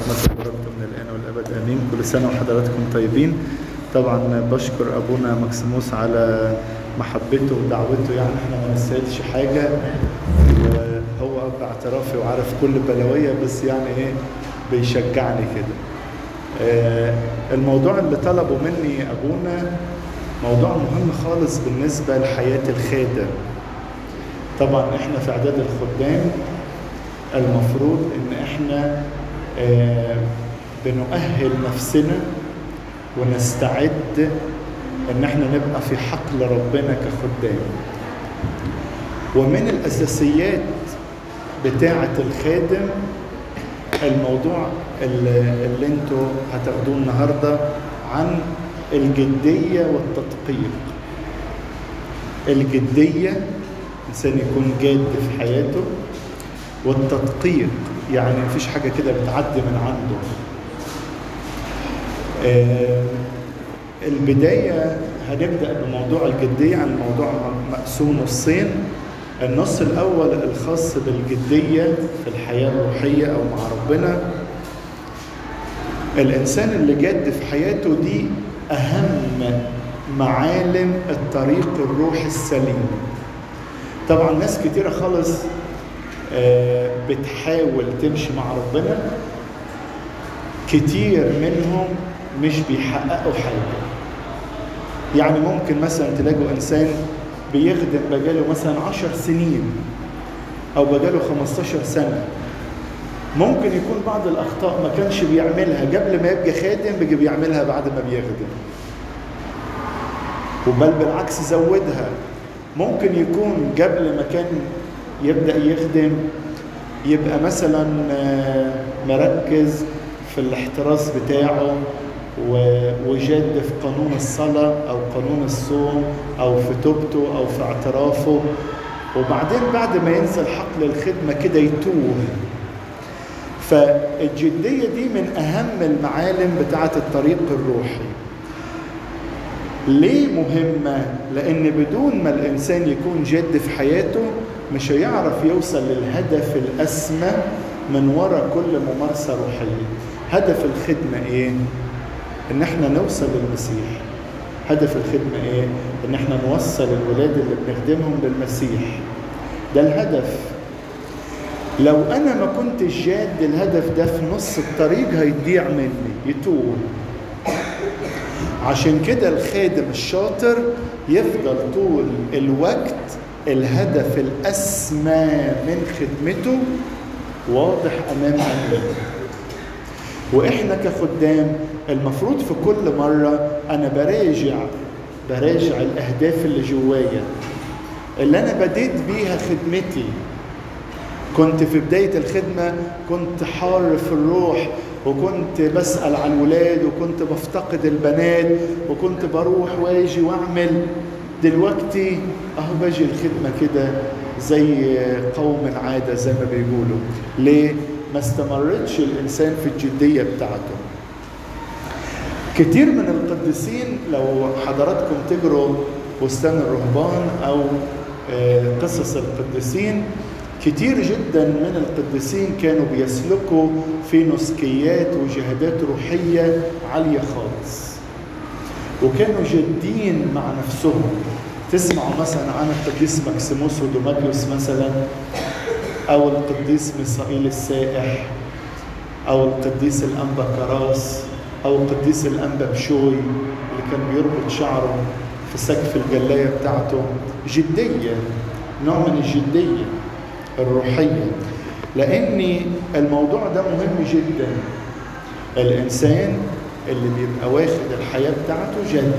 ورحمة الله من الآن والأبد آمين كل سنة وحضراتكم طيبين طبعا بشكر أبونا مكسيموس على محبته ودعوته يعني احنا ما نستاهلش حاجة وهو أب اعترافي وعارف كل بلاوية بس يعني إيه بيشجعني كده آه، الموضوع اللي طلبه مني أبونا موضوع مهم خالص بالنسبة لحياة الخادم طبعا احنا في اعداد الخدام المفروض ان احنا آه، بنؤهل نفسنا ونستعد ان احنا نبقى في حقل ربنا كخدام ومن الاساسيات بتاعه الخادم الموضوع اللي, اللي انتوا هتاخدوه النهارده عن الجديه والتدقيق الجديه انسان يكون جاد في حياته والتدقيق يعني مفيش حاجه كده بتعدي من عنده آه البدايه هنبدا بموضوع الجديه عن الموضوع مقسوم نصين النص الاول الخاص بالجديه في الحياه الروحيه او مع ربنا الانسان اللي جاد في حياته دي اهم معالم الطريق الروحي السليم طبعا ناس كتيرة خالص بتحاول تمشي مع ربنا كتير منهم مش بيحققوا حاجة يعني ممكن مثلا تلاقوا إنسان بيخدم بقاله مثلا عشر سنين أو بقاله 15 سنة ممكن يكون بعض الأخطاء ما كانش بيعملها قبل ما يبقى خادم بيجي بيعملها بعد ما بيخدم وبل بالعكس زودها ممكن يكون قبل ما كان يبدا يخدم يبقى مثلا مركز في الاحتراس بتاعه وجاد في قانون الصلاة أو قانون الصوم أو في توبته أو في اعترافه وبعدين بعد ما ينزل حقل الخدمة كده يتوه فالجدية دي من أهم المعالم بتاعة الطريق الروحي ليه مهمة؟ لأن بدون ما الإنسان يكون جد في حياته مش هيعرف يوصل للهدف الأسمى من وراء كل ممارسة روحية. هدف الخدمة إيه؟ إن إحنا نوصل للمسيح. هدف الخدمة إيه؟ إن إحنا نوصل الولاد اللي بنخدمهم للمسيح. ده الهدف. لو أنا ما كنتش جاد الهدف ده في نص الطريق هيضيع مني، يتوه. عشان كده الخادم الشاطر يفضل طول الوقت الهدف الأسمى من خدمته واضح أمام عينيه وإحنا كخدام المفروض في كل مرة أنا براجع براجع الأهداف اللي جوايا اللي أنا بديت بيها خدمتي كنت في بداية الخدمة كنت حار في الروح وكنت بسأل على الولاد وكنت بفتقد البنات وكنت بروح واجي واعمل دلوقتي اهو باجي الخدمة كده زي قوم عادة زي ما بيقولوا ليه؟ ما استمرتش الإنسان في الجدية بتاعته كتير من القديسين لو حضراتكم تجروا بستان الرهبان أو قصص القديسين كتير جدا من القديسين كانوا بيسلكوا في نسكيات وجهادات روحية عالية خالص وكانوا جادين مع نفسهم تسمعوا مثلا عن القديس مكسيموس ودوماكيوس مثلا أو القديس ميسائيل السائح أو القديس الأنبا كراس أو القديس الأنبا بشوي اللي كان بيربط شعره في سقف الجلاية بتاعته جدية نوع من الجدية الروحية لأن الموضوع ده مهم جدا الإنسان اللي بيبقى واخد الحياة بتاعته جد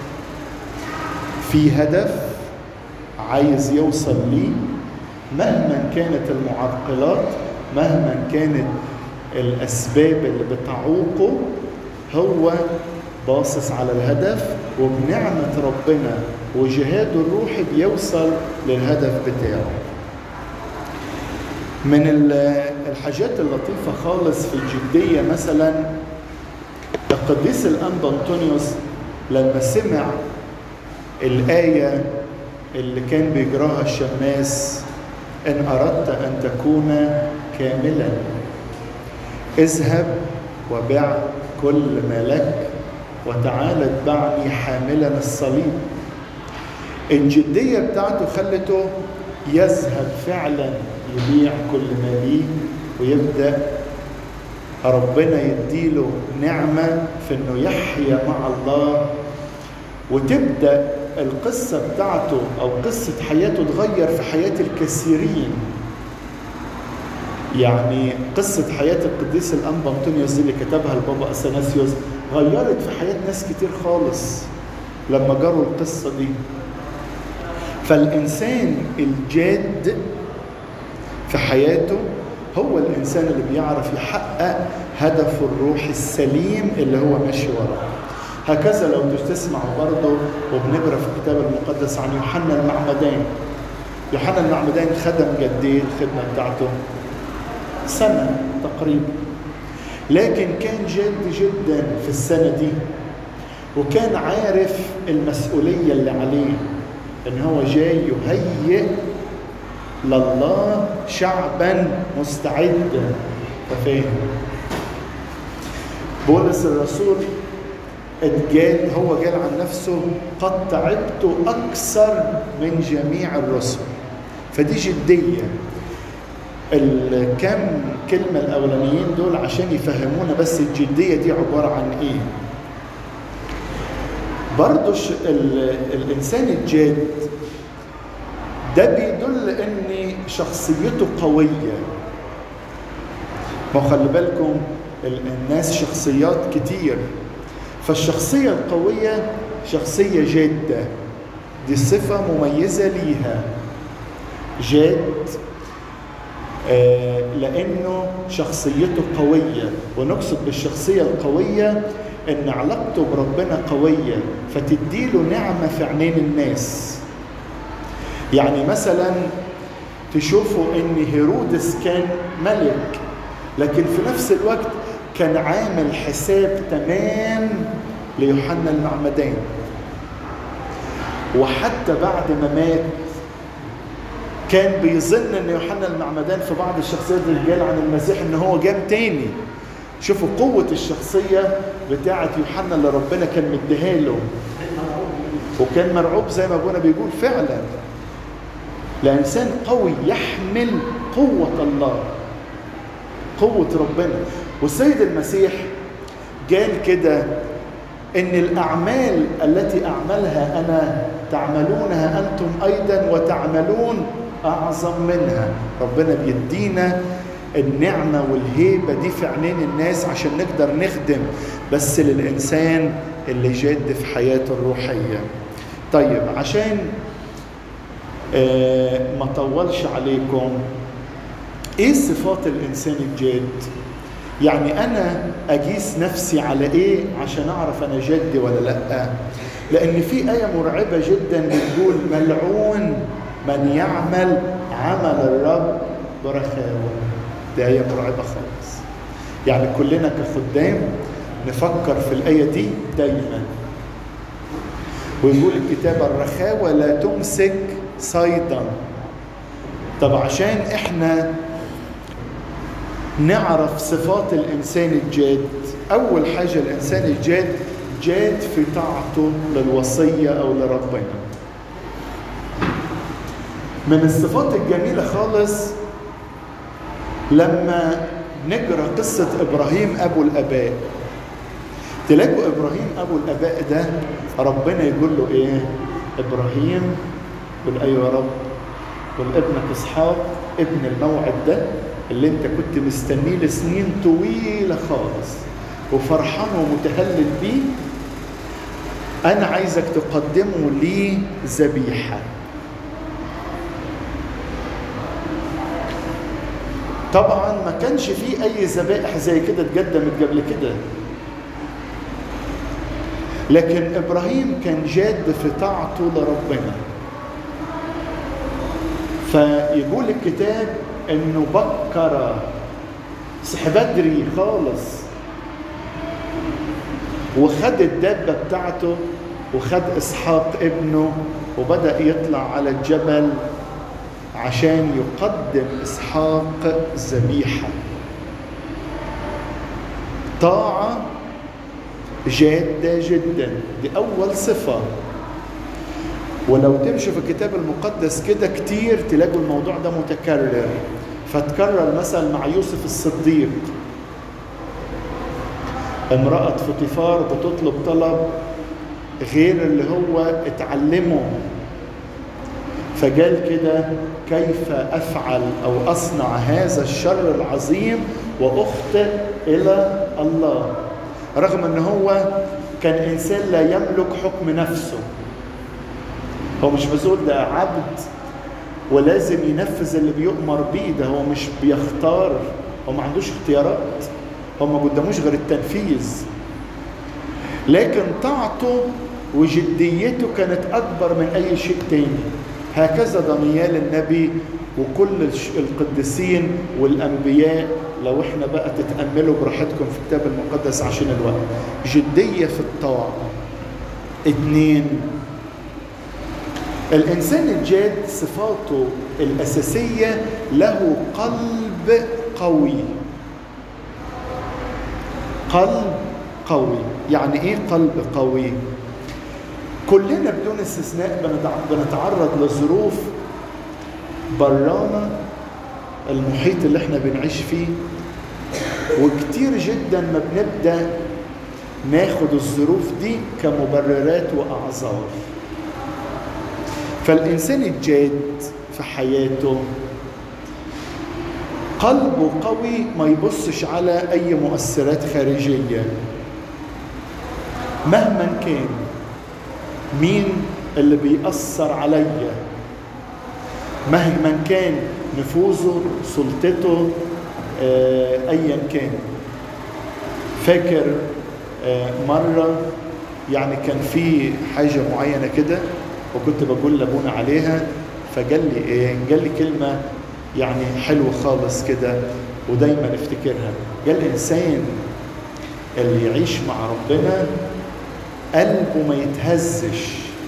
في هدف عايز يوصل ليه مهما كانت المعرقلات مهما كانت الأسباب اللي بتعوقه هو باصص على الهدف وبنعمة ربنا وجهاده الروحي بيوصل للهدف بتاعه من الحاجات اللطيفة خالص في الجدية مثلا القديس الأنبا أنطونيوس لما سمع الآية اللي كان بيجراها الشماس إن أردت أن تكون كاملا اذهب وبع كل ما لك وتعالى اتبعني حاملا الصليب الجدية بتاعته خلته يذهب فعلا يبيع كل ما ليه ويبدأ ربنا يديله نعمة في انه يحيا مع الله وتبدأ القصة بتاعته أو قصة حياته تغير في حياة الكثيرين يعني قصة حياة القديس الأنبا أنطونيوس دي اللي كتبها البابا أثناسيوس غيرت في حياة ناس كتير خالص لما جروا القصة دي فالإنسان الجاد في حياته هو الإنسان اللي بيعرف يحقق هدفه الروحي السليم اللي هو ماشي وراه هكذا لو تسمعوا برضه وبنقرا في الكتاب المقدس عن يوحنا المعمدان يوحنا المعمدان خدم قد ايه الخدمه بتاعته؟ سنه تقريبا لكن كان جاد جدا في السنه دي وكان عارف المسؤوليه اللي عليه ان هو جاي يهيئ لله شعبا مستعدا فاهم بولس الرسول اتجال هو قال عن نفسه قد تعبت اكثر من جميع الرسل فدي جديه الكم كلمه الاولانيين دول عشان يفهمونا بس الجديه دي عباره عن ايه برضه الانسان الجاد ده بيدل ان شخصيته قويه ما خلي بالكم الناس شخصيات كتير فالشخصية القوية شخصية جادة دي صفة مميزة ليها جاد آه لأنه شخصيته قوية ونقصد بالشخصية القوية إن علاقته بربنا قوية فتديله نعمة في عينين الناس يعني مثلا تشوفوا إن هيرودس كان ملك لكن في نفس الوقت كان عامل حساب تمام ليوحنا المعمدان وحتى بعد ما مات كان بيظن ان يوحنا المعمدان في بعض الشخصيات الرجال عن المسيح ان هو جام تاني شوفوا قوة الشخصية بتاعة يوحنا اللي ربنا كان مديها له وكان مرعوب زي ما ابونا بيقول فعلا لإنسان قوي يحمل قوة الله قوة ربنا والسيد المسيح قال كده ان الاعمال التي اعملها انا تعملونها انتم ايضا وتعملون اعظم منها ربنا بيدينا النعمه والهيبه دي في عينين الناس عشان نقدر نخدم بس للانسان اللي جاد في حياته الروحيه طيب عشان آه ما طولش عليكم ايه صفات الانسان الجاد يعني انا اقيس نفسي على ايه عشان اعرف انا جدي ولا لا لان في ايه مرعبه جدا بتقول ملعون من يعمل عمل الرب برخاوه دي ايه مرعبه خالص يعني كلنا كخدام نفكر في الايه دي دايما ويقول الكتاب الرخاوه لا تمسك صيدا طب عشان احنا نعرف صفات الانسان الجاد اول حاجه الانسان الجاد جاد في طاعته للوصيه او لربنا من الصفات الجميله خالص لما نقرا قصه ابراهيم ابو الاباء تلاقوا ابراهيم ابو الاباء ده ربنا يقول له ايه ابراهيم يقول ايوه يا رب والابنك اسحاق ابن الموعد ده اللي انت كنت مستنيه لسنين طويله خالص وفرحان ومتهلل بيه انا عايزك تقدمه لي ذبيحه طبعا ما كانش فيه اي ذبائح زي كده اتقدمت قبل كده لكن ابراهيم كان جاد في طاعته لربنا فيقول الكتاب انه بكر صح بدري خالص وخد الدابة بتاعته وخد إسحاق ابنه وبدأ يطلع على الجبل عشان يقدم إسحاق ذبيحة طاعة جادة جدا دي أول صفة ولو تمشوا في الكتاب المقدس كده كتير تلاقوا الموضوع ده متكرر فتكرر مثلا مع يوسف الصديق امرأة فطيفار بتطلب طلب غير اللي هو اتعلمه فقال كده كيف افعل او اصنع هذا الشر العظيم واخطئ الى الله رغم ان هو كان انسان لا يملك حكم نفسه هو مش مسؤول ده عبد ولازم ينفذ اللي بيؤمر بيه ده هو مش بيختار هو ما عندوش اختيارات هو ما قداموش غير التنفيذ لكن طاعته وجديته كانت اكبر من اي شيء تاني هكذا دانيال النبي وكل القديسين والانبياء لو احنا بقى تتاملوا براحتكم في الكتاب المقدس عشان الوقت جديه في الطاعه اتنين الانسان الجاد صفاته الاساسيه له قلب قوي قلب قوي يعني ايه قلب قوي كلنا بدون استثناء بنتعرض لظروف برانا المحيط اللي احنا بنعيش فيه وكتير جدا ما بنبدا ناخد الظروف دي كمبررات واعذار فالانسان الجاد في حياته قلبه قوي ما يبصش على اي مؤثرات خارجيه مهما كان مين اللي بيأثر عليا مهما كان نفوذه سلطته آه، ايا كان فاكر آه، مره يعني كان في حاجه معينه كده وكنت بقول لابونا عليها فقال لي ايه قال لي كلمه يعني حلوه خالص كده ودايما افتكرها قال الانسان اللي يعيش مع ربنا قلبه ما يتهزش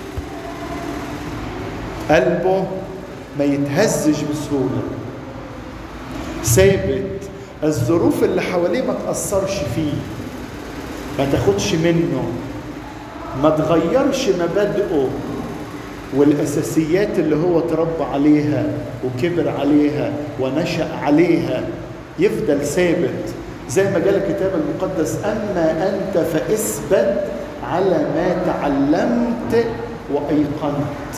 قلبه ما يتهزش بسهوله ثابت الظروف اللي حواليه ما تأثرش فيه ما تاخدش منه ما تغيرش مبادئه والأساسيات اللي هو تربى عليها وكبر عليها ونشأ عليها يفضل ثابت زي ما قال الكتاب المقدس أما أنت فاثبت على ما تعلمت وأيقنت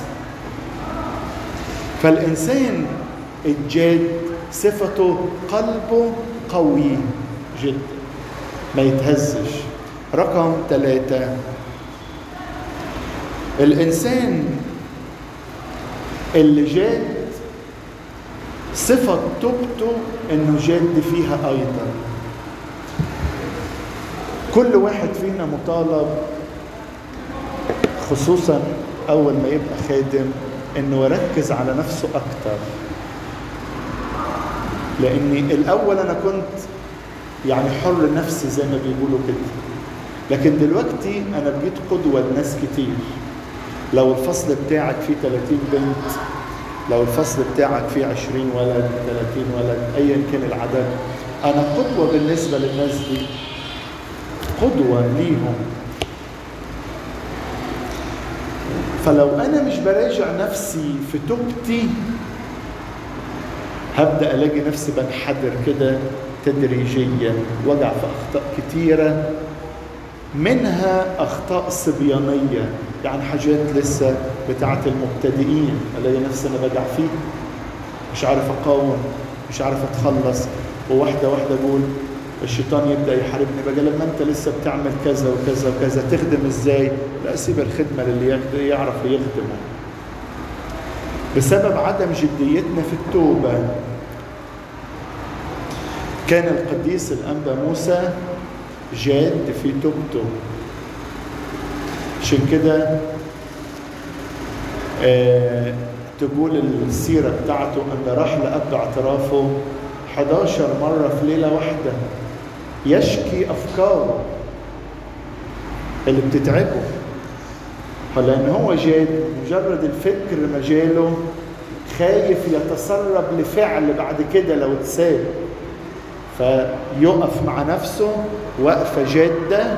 فالإنسان الجاد صفته قلبه قوي جدا ما يتهزش رقم ثلاثة الإنسان اللي جاد صفة توبته إنه جاد فيها أيضا كل واحد فينا مطالب خصوصا أول ما يبقى خادم إنه يركز على نفسه أكتر لاني الاول انا كنت يعني حر نفسي زي ما بيقولوا كده لكن دلوقتي انا بقيت قدوه لناس كتير لو الفصل بتاعك فيه 30 بنت لو الفصل بتاعك فيه 20 ولد 30 ولد ايا كان العدد انا قدوه بالنسبه للناس دي قدوه ليهم فلو انا مش براجع نفسي في توبتي هبدا الاقي نفسي بنحدر كده تدريجيا وقع في اخطاء كتيره منها اخطاء صبيانيه يعني حاجات لسه بتاعه المبتدئين الاقي نفسي انا بقع فيه مش عارف اقاوم مش عارف اتخلص وواحده واحده اقول الشيطان يبدا يحاربني بقى لما انت لسه بتعمل كذا وكذا وكذا تخدم ازاي؟ لا سيب الخدمه للي يعرف يخدمه بسبب عدم جديتنا في التوبة كان القديس الأنبا موسى جاد في توبته عشان كده آه تقول السيرة بتاعته أن راح لأب اعترافه 11 مرة في ليلة واحدة يشكي أفكاره اللي بتتعبه لأن هو جاد مجرد الفكر مجاله خايف يتسرب لفعل بعد كده لو اتساب فيقف مع نفسه وقفة جادة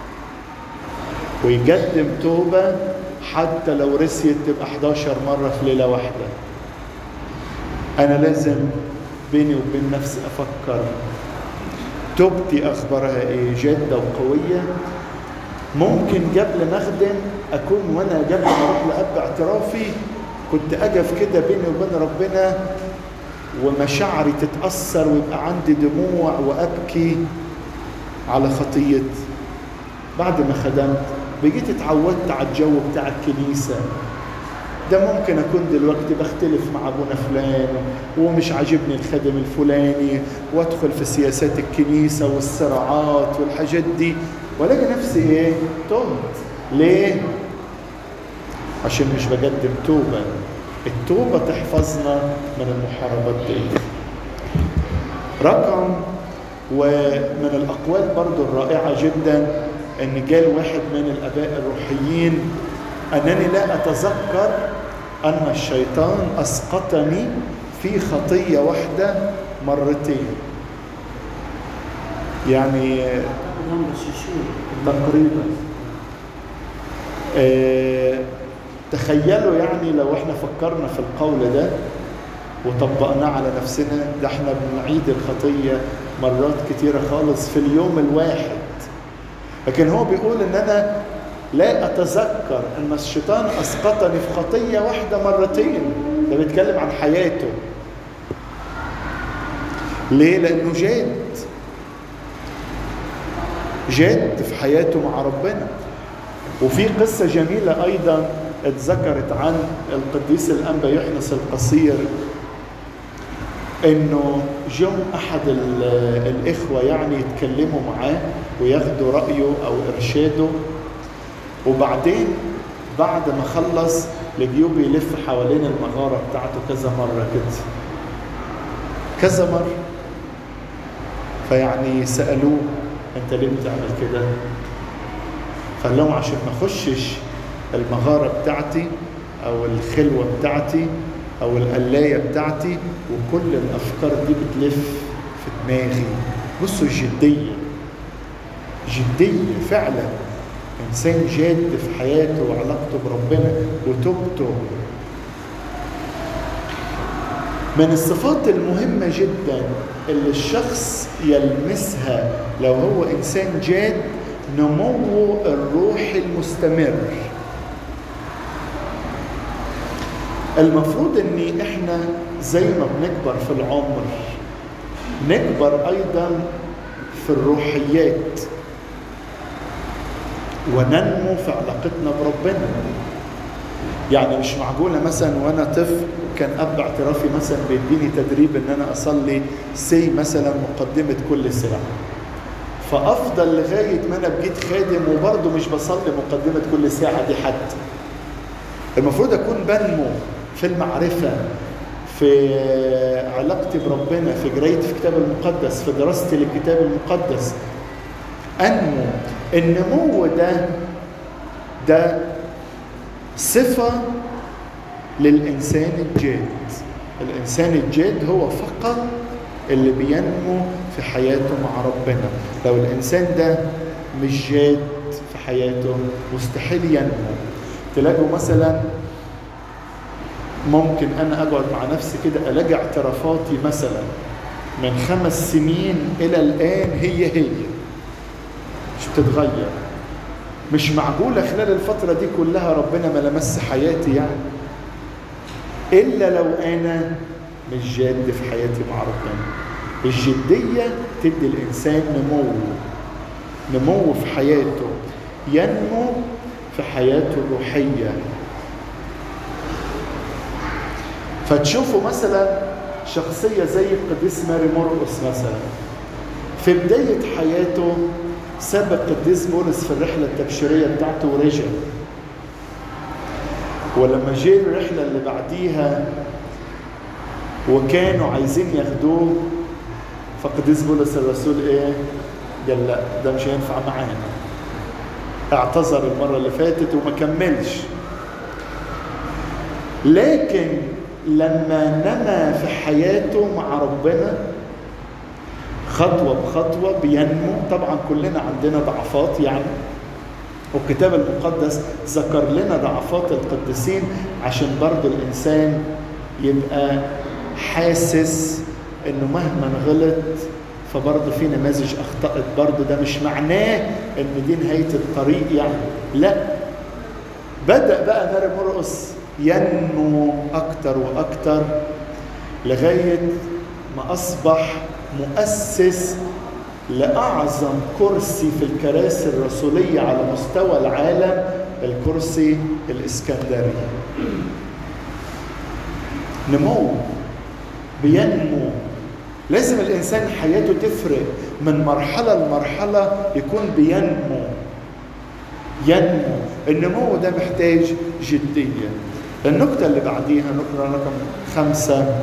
ويقدم توبة حتى لو رسيت تبقى 11 مرة في ليلة واحدة أنا لازم بيني وبين نفسي أفكر توبتي أخبارها إيه جادة وقوية ممكن قبل ما أخدم أكون وأنا قبل ما أروح لأب اعترافي كنت أقف كده بيني وبين ربنا ومشاعري تتأثر ويبقى عندي دموع وأبكي على خطيتي بعد ما خدمت بقيت اتعودت على الجو بتاع الكنيسة ده ممكن أكون دلوقتي بختلف مع أبونا فلان ومش عاجبني الخدم الفلاني وأدخل في سياسات الكنيسة والصراعات والحاجات دي وألاقي نفسي إيه؟ تهت ليه؟ عشان مش بقدم توبة التوبة تحفظنا من المحاربات دي رقم ومن الأقوال برضو الرائعة جدا أن قال واحد من الآباء الروحيين أنني لا أتذكر أن الشيطان أسقطني في خطية واحدة مرتين يعني تقريبا آه تخيلوا يعني لو احنا فكرنا في القول ده وطبقناه على نفسنا ده احنا بنعيد الخطية مرات كتيرة خالص في اليوم الواحد لكن هو بيقول ان انا لا اتذكر ان الشيطان اسقطني في خطية واحدة مرتين ده بيتكلم عن حياته ليه؟ لانه جاد جاد في حياته مع ربنا وفي قصة جميلة أيضا اتذكرت عن القديس الأنبا يحنس القصير انه جم احد الاخوه يعني يتكلموا معاه وياخدوا رايه او ارشاده وبعدين بعد ما خلص لقيوه بيلف حوالين المغاره بتاعته كذا مره كده كذا مره فيعني سالوه انت ليه بتعمل كده قال لهم عشان ما اخشش المغاره بتاعتي او الخلوه بتاعتي او القلايه بتاعتي وكل الافكار دي بتلف في دماغي بصوا الجديه جديه فعلا انسان جاد في حياته وعلاقته بربنا وتوبته من الصفات المهمة جدا اللي الشخص يلمسها لو هو إنسان جاد نموه الروحي المستمر المفروض ان احنا زي ما بنكبر في العمر نكبر ايضا في الروحيات وننمو في علاقتنا بربنا يعني مش معقوله مثلا وانا طفل كان اب اعترافي مثلا بيديني تدريب ان انا اصلي سي مثلا مقدمه كل ساعه فافضل لغايه ما انا بقيت خادم وبرضه مش بصلي مقدمه كل ساعه دي حتى المفروض اكون بنمو في المعرفة في علاقتي بربنا في قرايتي في الكتاب المقدس في دراستي للكتاب المقدس أنمو النمو ده ده صفة للإنسان الجاد الإنسان الجاد هو فقط اللي بينمو في حياته مع ربنا لو الإنسان ده مش جاد في حياته مستحيل ينمو تلاقوا مثلا ممكن انا اقعد مع نفسي كده الاقي اعترافاتي مثلا من خمس سنين الى الان هي هي مش بتتغير مش معقوله خلال الفتره دي كلها ربنا ما لمس حياتي يعني الا لو انا مش جاد في حياتي مع ربنا الجديه تدي الانسان نمو نمو في حياته ينمو في حياته الروحيه فتشوفوا مثلا شخصية زي القديس ماري مرقس مثلا في بداية حياته ساب القديس بولس في الرحلة التبشيرية بتاعته ورجع ولما جه الرحلة اللي بعديها وكانوا عايزين ياخدوه فقديس بولس الرسول ايه؟ قال لا ده مش هينفع معانا اعتذر المرة اللي فاتت وما كملش لكن لما نما في حياته مع ربنا خطوة بخطوة بينمو طبعا كلنا عندنا ضعفات يعني والكتاب المقدس ذكر لنا ضعفات القديسين عشان برضو الإنسان يبقى حاسس إنه مهما غلط فبرضه في نماذج أخطأت برضه ده مش معناه إن دي نهاية الطريق يعني لا بدأ بقى ماري مرقس ينمو أكتر وأكتر لغاية ما أصبح مؤسس لأعظم كرسي في الكراسي الرسولية على مستوى العالم الكرسي الإسكندري نمو بينمو لازم الإنسان حياته تفرق من مرحلة لمرحلة يكون بينمو ينمو النمو ده محتاج جدية النقطة اللي بعديها نقطة رقم خمسة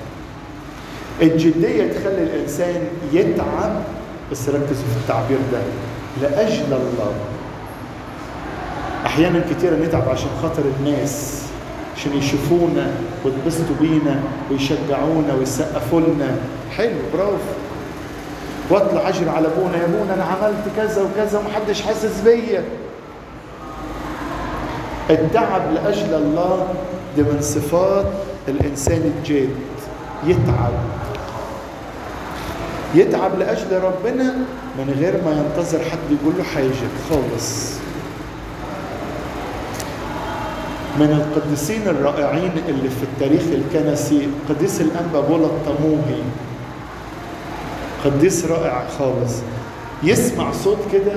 الجدية تخلي الإنسان يتعب بس ركزوا في التعبير ده لأجل الله أحيانا كتيرة نتعب عشان خاطر الناس عشان يشوفونا ويتبسطوا بينا ويشجعونا ويسقفوا لنا حلو برافو واطلع اجري على ابونا يا ابونا انا عملت كذا وكذا ومحدش حاسس بيا التعب لاجل الله دي من صفات الانسان الجاد يتعب يتعب لاجل ربنا من غير ما ينتظر حد يقول له حاجه خالص من القديسين الرائعين اللي في التاريخ الكنسي قديس الانبا بولا الطموهي قديس رائع خالص يسمع صوت كده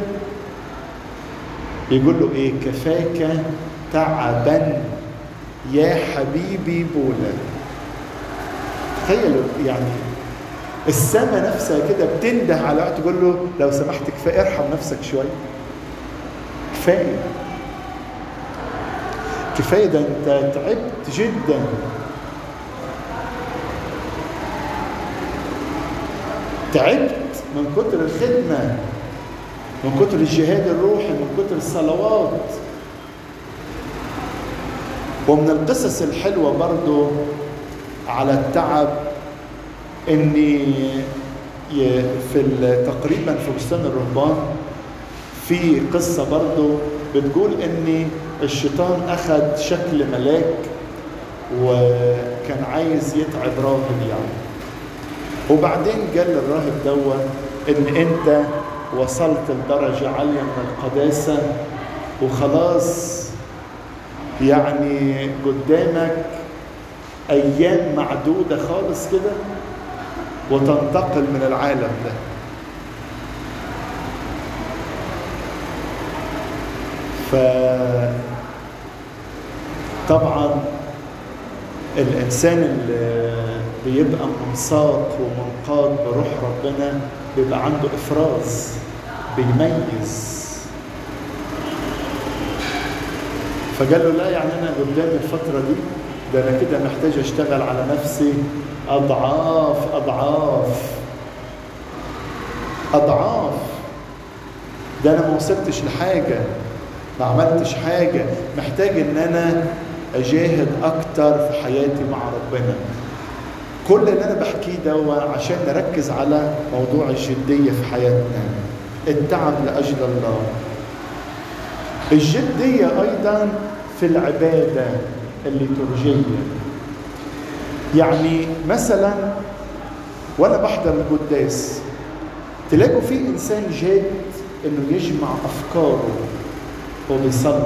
يقول له ايه كفاك تعبا يا حبيبي بولا تخيلوا يعني السماء نفسها كده بتنده على وقت تقول له لو سمحت كفايه ارحم نفسك شويه كفايه كفايه ده انت تعبت جدا تعبت من كتر الخدمه من كتر الجهاد الروحي من كتر الصلوات ومن القصص الحلوه برضو على التعب اني في تقريبا في بستان الرهبان في قصه برضو بتقول ان الشيطان اخذ شكل ملاك وكان عايز يتعب راهب يعني وبعدين قال للراهب دوا ان انت وصلت لدرجة عالية من القداسة وخلاص يعني قدامك أيام معدودة خالص كده وتنتقل من العالم ده ف طبعا الانسان اللي بيبقى منساق ومنقاد بروح ربنا بيبقى عنده افراز بيميز فقال له لا يعني انا قدام الفتره دي ده انا كده محتاج اشتغل على نفسي اضعاف اضعاف اضعاف ده انا ما وصلتش لحاجه ما عملتش حاجه محتاج ان انا اجاهد اكتر في حياتي مع ربنا كل اللي انا بحكيه ده عشان نركز على موضوع الجديه في حياتنا التعب لاجل الله الجديه ايضا في العباده الليتورجيه يعني مثلا وانا بحضر القداس تلاقوا في انسان جاد انه يجمع افكاره وهو بيصلي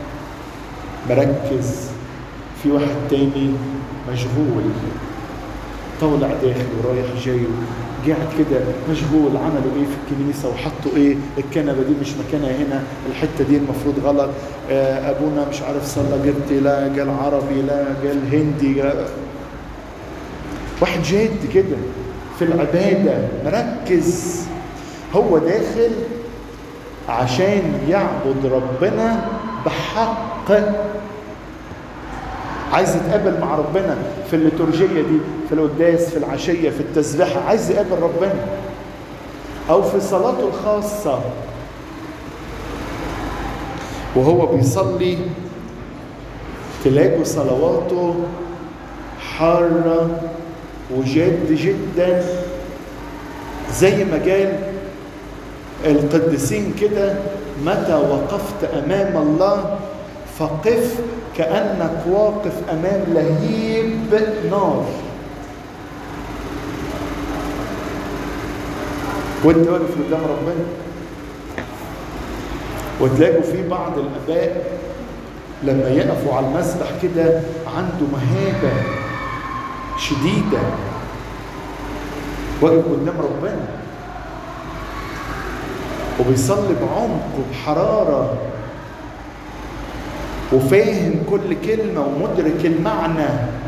مركز في واحد تاني مشغول طالع داخل ورايح جاي قاعد كده مشغول عملوا ايه في الكنيسه وحطوا ايه الكنبه دي مش مكانها هنا الحته دي المفروض غلط آه ابونا مش عارف صلى قبطي لا قال عربي لا قال هندي لا. واحد جاد كده في العباده مركز هو داخل عشان يعبد ربنا بحق عايز يتقابل مع ربنا في الليتورجيه دي في القداس في العشيه في التسبيحه عايز يقابل ربنا او في صلاته الخاصه وهو بيصلي تلاقوا صلواته حاره وجد جدا زي ما قال القديسين كده متى وقفت امام الله فقف كانك واقف امام لهيب نار وانت واقف قدام ربنا وتلاقوا في بعض الاباء لما يقفوا على المسبح كده عنده مهابه شديده واقف قدام ربنا وبيصلي بعمق وبحراره وفاهم كل كلمه ومدرك المعنى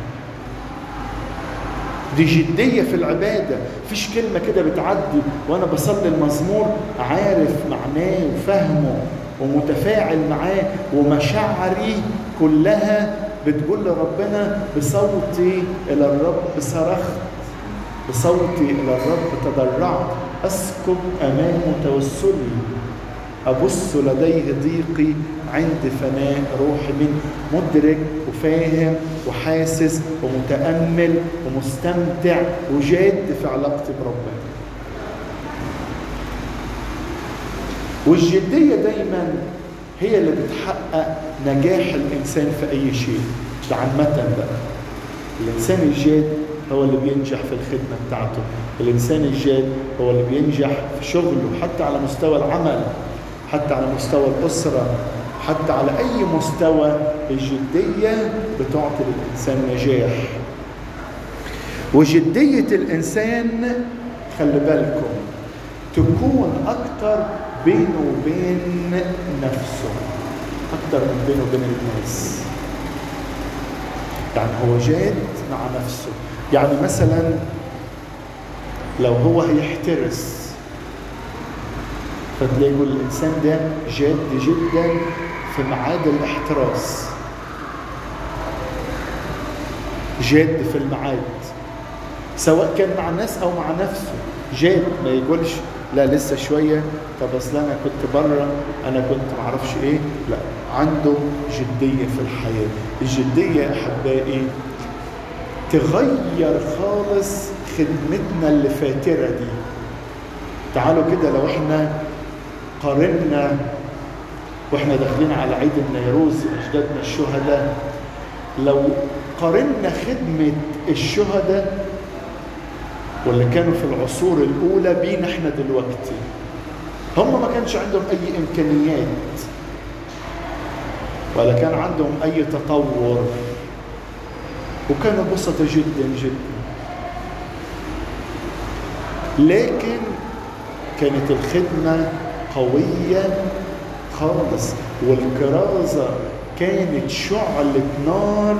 دي جديه في العباده مفيش كلمه كده بتعدي وانا بصلي المزمور عارف معناه وفهمه ومتفاعل معاه ومشاعري كلها بتقول لربنا بصوتي الى الرب صرخت بصوتي الى الرب تضرعت اسكب امامه توسلي ابص لديه ضيقي عند فناء روحي من مدرك وفاهم وحاسس ومتامل ومستمتع وجاد في علاقتي بربنا والجديه دايما هي اللي بتحقق نجاح الانسان في اي شيء ده عامه بقى الانسان الجاد هو اللي بينجح في الخدمه بتاعته الانسان الجاد هو اللي بينجح في شغله حتى على مستوى العمل حتى على مستوى الاسره حتى على اي مستوى الجديه بتعطي للانسان نجاح وجديه الانسان خلي بالكم تكون اكتر بينه وبين نفسه اكتر من بينه وبين الناس يعني هو جاد مع نفسه يعني مثلا لو هو هيحترس فتلاقوا الانسان ده جاد جدا في ميعاد الاحتراس جاد في الميعاد سواء كان مع الناس او مع نفسه جاد ما يقولش لا لسه شويه طب اصل انا كنت بره انا كنت معرفش ايه لا عنده جديه في الحياه الجديه يا احبائي تغير خالص خدمتنا اللي فاتره دي تعالوا كده لو احنا قارنا واحنا داخلين على عيد النيروز اجدادنا الشهداء لو قارنا خدمه الشهداء واللي كانوا في العصور الاولى بينا احنا دلوقتي هم ما كانش عندهم اي امكانيات ولا كان عندهم اي تطور وكانوا بسطة جدا جدا لكن كانت الخدمة قوية خالص والكرازة كانت شعلة نار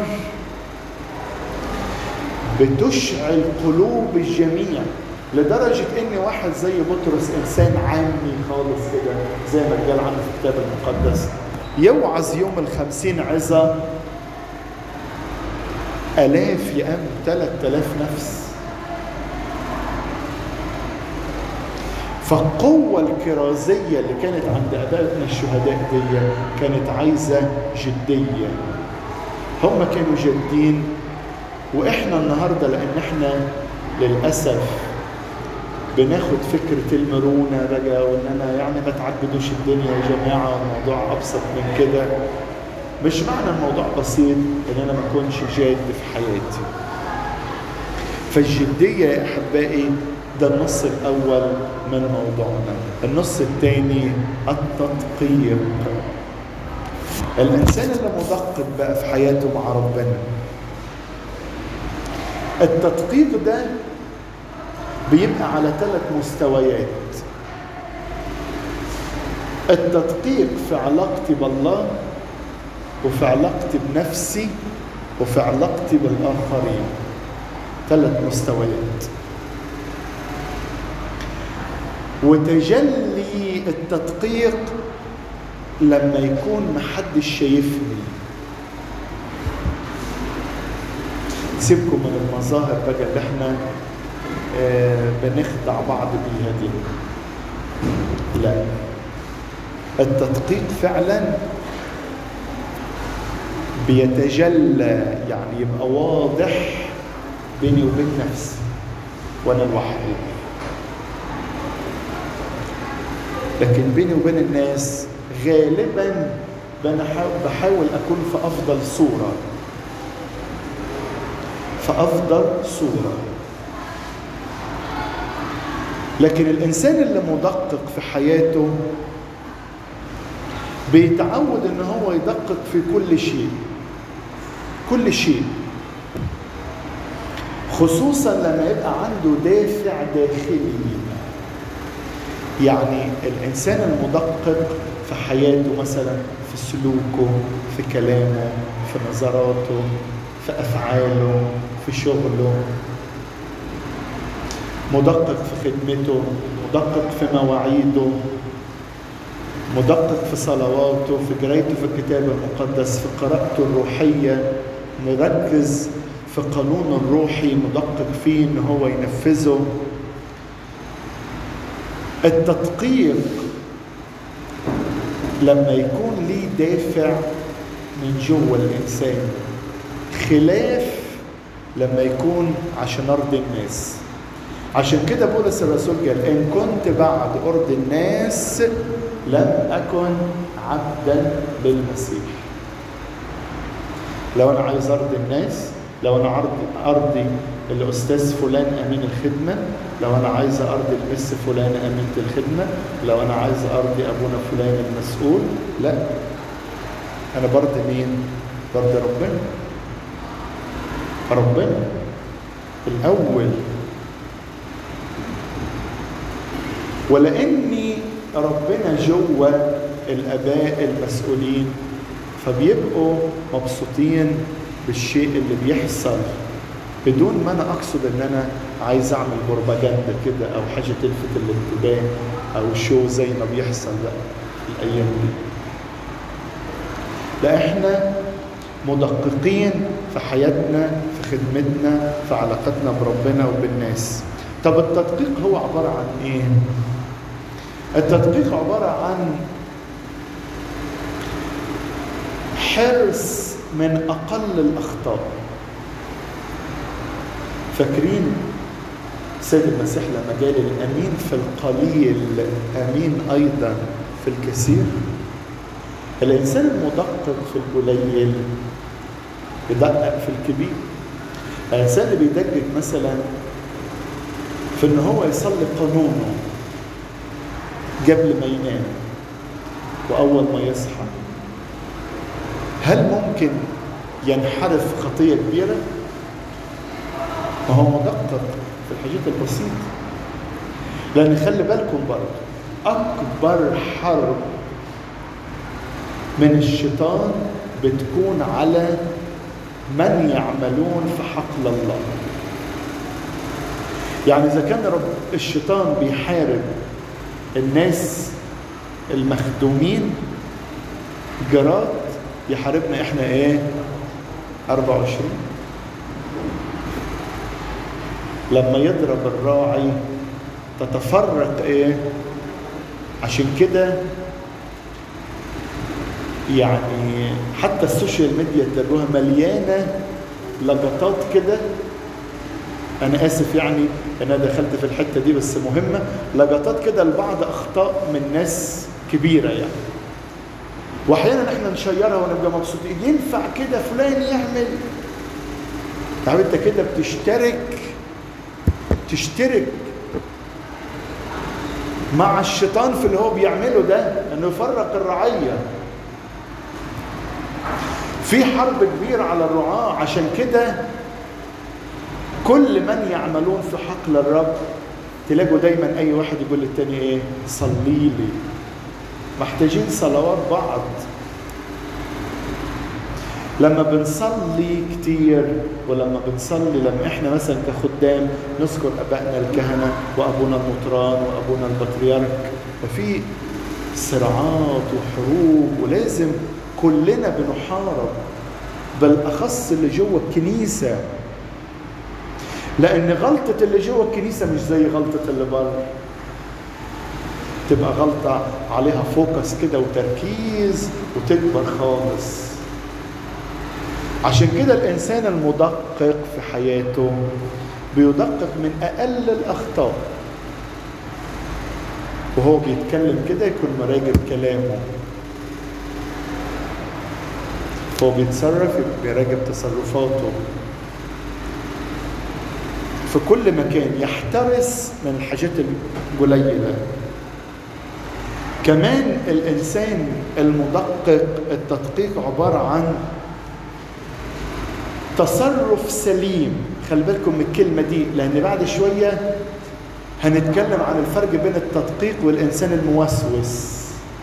بتشعل قلوب الجميع لدرجة ان واحد زي بطرس انسان عامي خالص كده زي ما قال عنه في الكتاب المقدس يوعظ يوم الخمسين عظة آلاف يأم ثلاث آلاف نفس فالقوة الكرازية اللي كانت عند أبائنا الشهداء دي كانت عايزة جدية هم كانوا جادين واحنا النهارده لان احنا للاسف بناخد فكرة المرونة بقى وان انا يعني ما تعبدوش الدنيا يا جماعة الموضوع ابسط من كده مش معنى الموضوع بسيط ان انا ما اكونش جاد في حياتي فالجدية يا احبائي ده النص الاول من موضوعنا النص الثاني التدقيق الانسان اللي مدقق بقى في حياته مع ربنا التدقيق ده بيبقى على ثلاث مستويات التدقيق في علاقتي بالله وفي علاقتي بنفسي وفي علاقتي بالآخرين ثلاث مستويات وتجلي التدقيق لما يكون محدش شايفني سيبكم من المظاهر بقى اللي احنا آه بنخدع بعض بيها دي لا التدقيق فعلا بيتجلى يعني يبقى واضح بيني وبين نفسي وانا لوحدي لكن بيني وبين الناس غالبا بحاول اكون في افضل صوره في افضل صوره لكن الانسان اللي مدقق في حياته بيتعود ان هو يدقق في كل شيء كل شيء خصوصا لما يبقى عنده دافع داخلي يعني الانسان المدقق في حياته مثلا في سلوكه في كلامه في نظراته في افعاله في شغله مدقق في خدمته مدقق في مواعيده مدقق في صلواته في قرايته في الكتاب المقدس في قراءته الروحيه مركز في قانون الروحي مدقق فيه ان هو ينفذه التدقيق لما يكون ليه دافع من جوه الانسان خلاف لما يكون عشان ارضي الناس عشان كده بولس الرسول قال ان كنت بعد ارضي الناس لم اكن عبدا للمسيح لو انا عايز ارضي الناس لو انا ارضي ارضي الاستاذ فلان امين الخدمه لو انا عايز ارضي المس فلان امينه الخدمه لو انا عايز ارضي ابونا فلان المسؤول لا انا برضي مين برضي ربنا ربنا الاول ولاني ربنا جوه الاباء المسؤولين فبيبقوا مبسوطين بالشيء اللي بيحصل بدون ما انا اقصد ان انا عايز اعمل بروباجندا كده او حاجه تلفت الانتباه او شو زي ما بيحصل بقى الايام دي لا احنا مدققين في حياتنا في خدمتنا في علاقتنا بربنا وبالناس طب التدقيق هو عباره عن ايه التدقيق عباره عن حرص من اقل الاخطاء فاكرين سيد المسيح لما قال الامين في القليل امين ايضا في الكثير الانسان المدقق في القليل يدقق في الكبير الانسان اللي بيدقق مثلا في ان هو يصلي قانونه قبل ما ينام واول ما يصحى هل ممكن ينحرف خطيه كبيره ما هو مدقق في الحاجات البسيطه لان خلي بالكم برضه اكبر حرب من الشيطان بتكون على من يعملون في حقل الله يعني اذا كان رب الشيطان بيحارب الناس المخدومين جراد يحاربنا احنا ايه 24 لما يضرب الراعي تتفرق ايه عشان كده يعني حتى السوشيال ميديا تلاقوها مليانه لقطات كده انا اسف يعني انا دخلت في الحته دي بس مهمه لقطات كده لبعض اخطاء من ناس كبيره يعني واحيانا احنا نشيرها ونبقى مبسوطين ينفع كده فلان يعمل طب انت كده بتشترك تشترك مع الشيطان في اللي هو بيعمله ده انه يفرق الرعيه في حرب كبيرة على الرعاة عشان كده كل من يعملون في حقل الرب تلاقوا دايما اي واحد يقول للتاني ايه صلي لي محتاجين صلوات بعض لما بنصلي كتير ولما بنصلي لما احنا مثلا كخدام نذكر ابائنا الكهنه وابونا المطران وابونا البطريرك ففي صراعات وحروب ولازم كلنا بنحارب بالاخص اللي جوه الكنيسه لان غلطه اللي جوه الكنيسه مش زي غلطه اللي بره تبقى غلطه عليها فوكس كده وتركيز وتكبر خالص عشان كده الانسان المدقق في حياته بيدقق من اقل الاخطاء وهو بيتكلم كده يكون مراقب كلامه فهو بيتصرف يبقى بيراقب تصرفاته في كل مكان يحترس من الحاجات القليلة كمان الإنسان المدقق التدقيق عبارة عن تصرف سليم خلي بالكم من الكلمة دي لأن بعد شوية هنتكلم عن الفرق بين التدقيق والإنسان الموسوس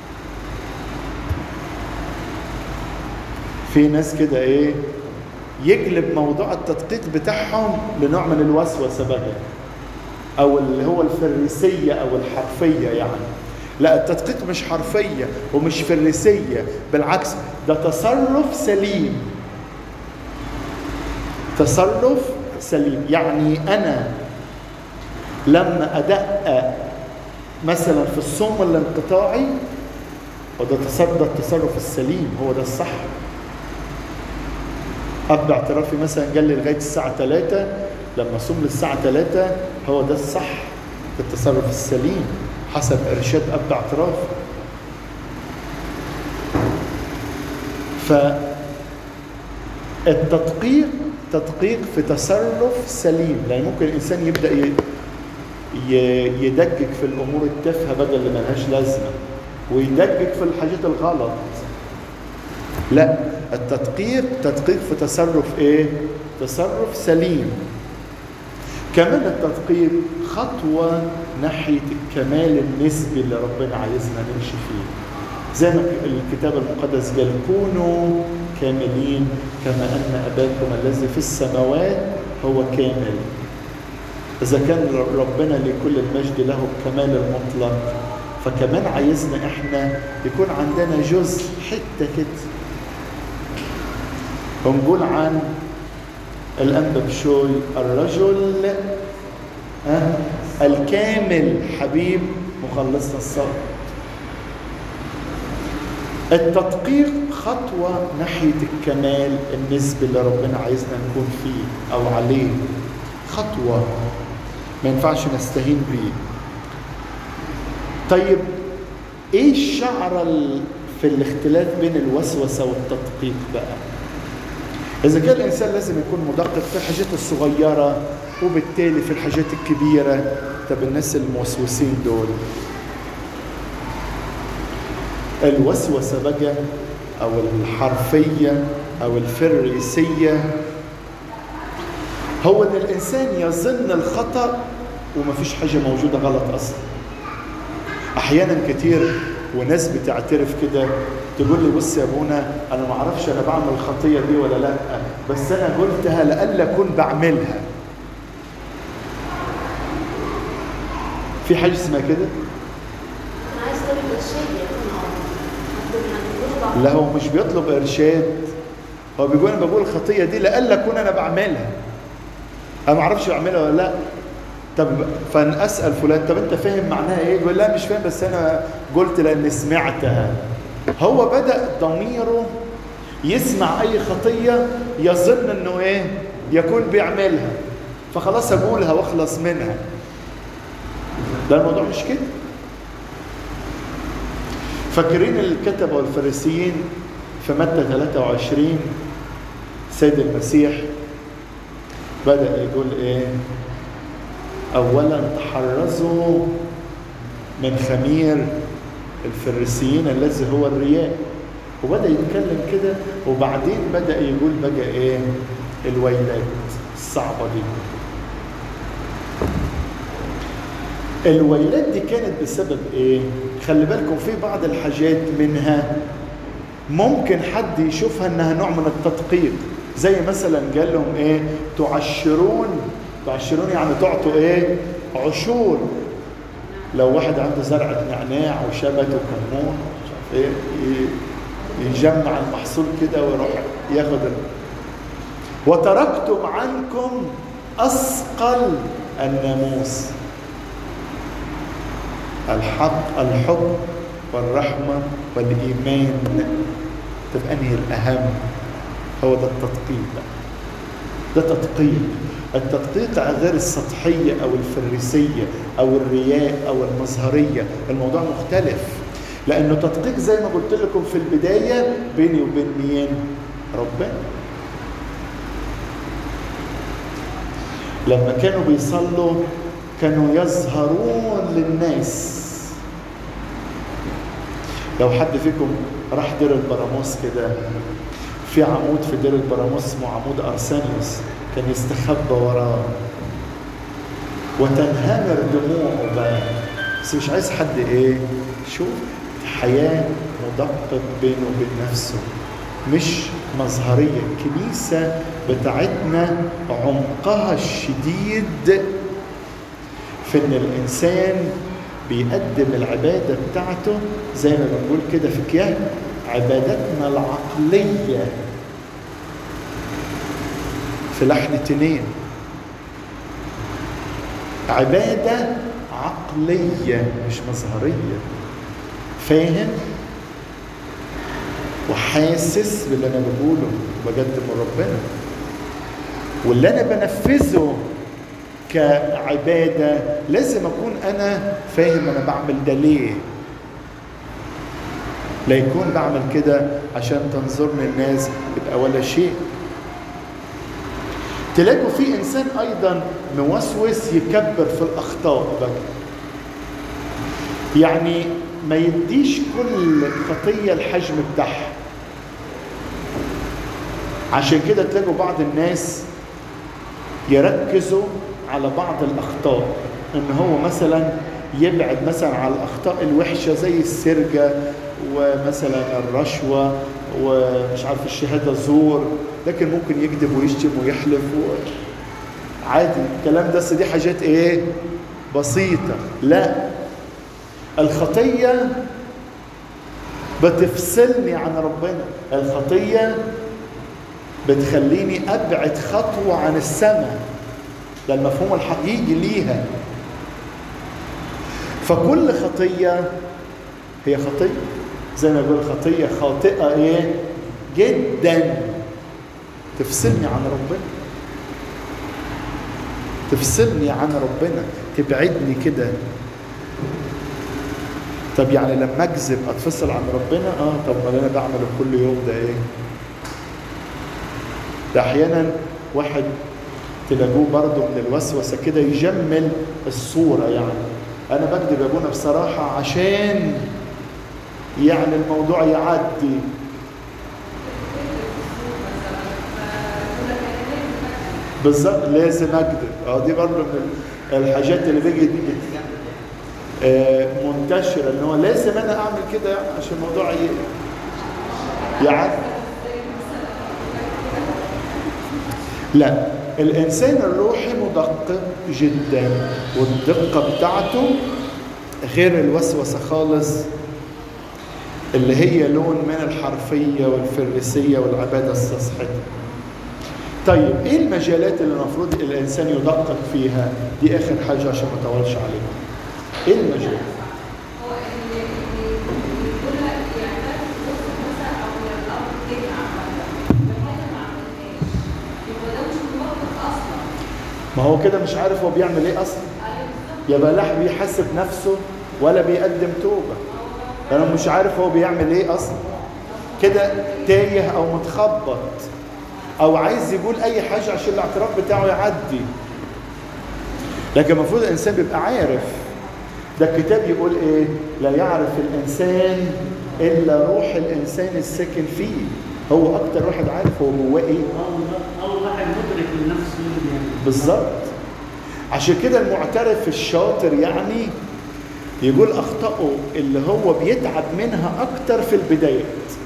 في ناس كده إيه يقلب موضوع التدقيق بتاعهم لنوع من الوسوسة بقى أو اللي هو الفريسية أو الحرفية يعني لا التدقيق مش حرفية ومش فريسية بالعكس ده تصرف سليم تصرف سليم يعني أنا لما أدقق مثلا في الصوم الانقطاعي وده تصرف ده التصرف السليم هو ده الصح أب اعترافي مثلا قال لي لغاية الساعة 3 لما صوم للساعة 3 هو ده الصح التصرف السليم حسب إرشاد أب اعترافي فالتدقيق تدقيق في تصرف سليم لأن ممكن الإنسان يبدأ يدقق في الأمور التافهة بدل اللي ملهاش لازمة ويدقق في الحاجات الغلط لا التدقيق تدقيق في تصرف ايه تصرف سليم كمان التدقيق خطوة ناحية الكمال النسبي اللي ربنا عايزنا نمشي فيه زي ما الكتاب المقدس قال كونوا كاملين كما أن أباكم الذي في السماوات هو كامل إذا كان ربنا لكل المجد له الكمال المطلق فكمان عايزنا إحنا يكون عندنا جزء حتة كده ونقول عن الأنبا بشوي الرجل أه الكامل حبيب مخلصنا الصبر التدقيق خطوة ناحية الكمال النسبي اللي ربنا عايزنا نكون فيه أو عليه خطوة ما ينفعش نستهين بيه طيب ايه الشعرة في الاختلاف بين الوسوسة والتدقيق بقى إذا كان الإنسان لازم يكون مدقق في الحاجات الصغيرة وبالتالي في الحاجات الكبيرة طب الناس الموسوسين دول الوسوسة بقى أو الحرفية أو الفريسية هو إن الإنسان يظن الخطأ ومفيش حاجة موجودة غلط أصلا أحيانا كتير وناس بتعترف كده تقول لي بص يا ابونا انا ما اعرفش انا بعمل الخطيه دي ولا لا بس انا قلتها لألا اكون بعملها في حاجه اسمها كده لا هو مش بيطلب ارشاد هو بيقول انا بقول الخطيه دي لألا اكون انا بعملها انا ما اعرفش بعملها ولا لا طب فانا اسال فلان طب انت فاهم معناها ايه يقول لا مش فاهم بس انا قلت لاني سمعتها هو بدا ضميره يسمع اي خطيه يظن انه ايه يكون بيعملها فخلاص اقولها واخلص منها ده الموضوع مش كده فاكرين الكتبه والفريسيين في متى 23 سيد المسيح بدا يقول ايه اولا تحرزوا من خمير الفريسيين الذي هو الرياء وبدا يتكلم كده وبعدين بدا يقول بقى ايه الويلات الصعبه دي الويلات دي كانت بسبب ايه خلي بالكم في بعض الحاجات منها ممكن حد يشوفها انها نوع من التدقيق زي مثلا قال لهم ايه تعشرون تعشرون يعني تعطوا ايه عشور لو واحد عنده زرعة نعناع وشبت وكمون مش عارف ايه يجمع المحصول كده ويروح ياخد وتركتم عنكم اثقل الناموس الحق الحب والرحمة والإيمان طب أنهي الأهم هو ده التدقيق ده تدقيق التدقيق غير السطحية أو الفريسية أو الرياء أو المظهرية الموضوع مختلف لأنه تدقيق زي ما قلت لكم في البداية بيني وبين مين؟ ربنا لما كانوا بيصلوا كانوا يظهرون للناس لو حد فيكم راح دير البراموس كده في عمود في دير البراموس اسمه عمود ارسانيوس كان يستخبى وراه وتنهمر دموعه بقى بس مش عايز حد ايه شوف حياة مدقق بينه وبين نفسه مش مظهرية الكنيسة بتاعتنا عمقها الشديد في ان الانسان بيقدم العبادة بتاعته زي ما بنقول كده في كيان عبادتنا العقلية في لحن تنين عبادة عقلية مش مظهرية فاهم وحاسس باللي انا بقوله وبقدمه لربنا واللي انا بنفذه كعباده لازم اكون انا فاهم انا بعمل ده ليه لا يكون بعمل كده عشان تنظرني الناس يبقى ولا شيء تلاقوا في انسان ايضا موسوس يكبر في الاخطاء بقى يعني ما يديش كل خطيه الحجم بتاعها عشان كده تلاقوا بعض الناس يركزوا على بعض الاخطاء ان هو مثلا يبعد مثلا على الاخطاء الوحشه زي السرقه ومثلا الرشوه ومش عارف الشهاده زور لكن ممكن يكذب ويشتم ويحلف و... عادي الكلام ده دي حاجات ايه بسيطه لا الخطيه بتفصلني عن ربنا الخطيه بتخليني ابعد خطوه عن السماء ده المفهوم الحقيقي ليها فكل خطيه هي خطيه زي ما بيقول خطيه خاطئه ايه جدا تفصلني عن ربنا تفصلني عن ربنا تبعدني كده طب يعني لما اكذب اتفصل عن ربنا اه طب ما انا بعمله كل يوم ده ايه ده احيانا واحد تلاقوه برضه من الوسوسه كده يجمل الصوره يعني انا بكذب يا ابونا بصراحه عشان يعني الموضوع يعدي بالظبط لازم اكذب اه دي برضه من الحاجات اللي بيجي آه منتشره ان هو لازم انا اعمل كده يعني عشان الموضوع يعدي لا الانسان الروحي مدقق جدا والدقه بتاعته غير الوسوسه خالص اللي هي لون من الحرفيه والفريسيه والعباده السطحيه طيب ايه المجالات اللي المفروض الانسان يدقق فيها دي اخر حاجه عشان ما اطولش عليكم ايه المجال ما هو كده مش عارف هو بيعمل ايه اصلا يبقى لا بيحاسب نفسه ولا بيقدم توبه انا مش عارف هو بيعمل ايه اصلا كده تايه او متخبط او عايز يقول اي حاجه عشان الاعتراف بتاعه يعدي لكن المفروض الانسان بيبقى عارف ده الكتاب يقول ايه لا يعرف الانسان الا روح الانسان الساكن فيه هو اكتر واحد عارف هو جواه ايه اول واحد مدرك لنفسه يعني بالظبط عشان كده المعترف الشاطر يعني يقول اخطائه اللي هو بيتعب منها اكتر في البدايات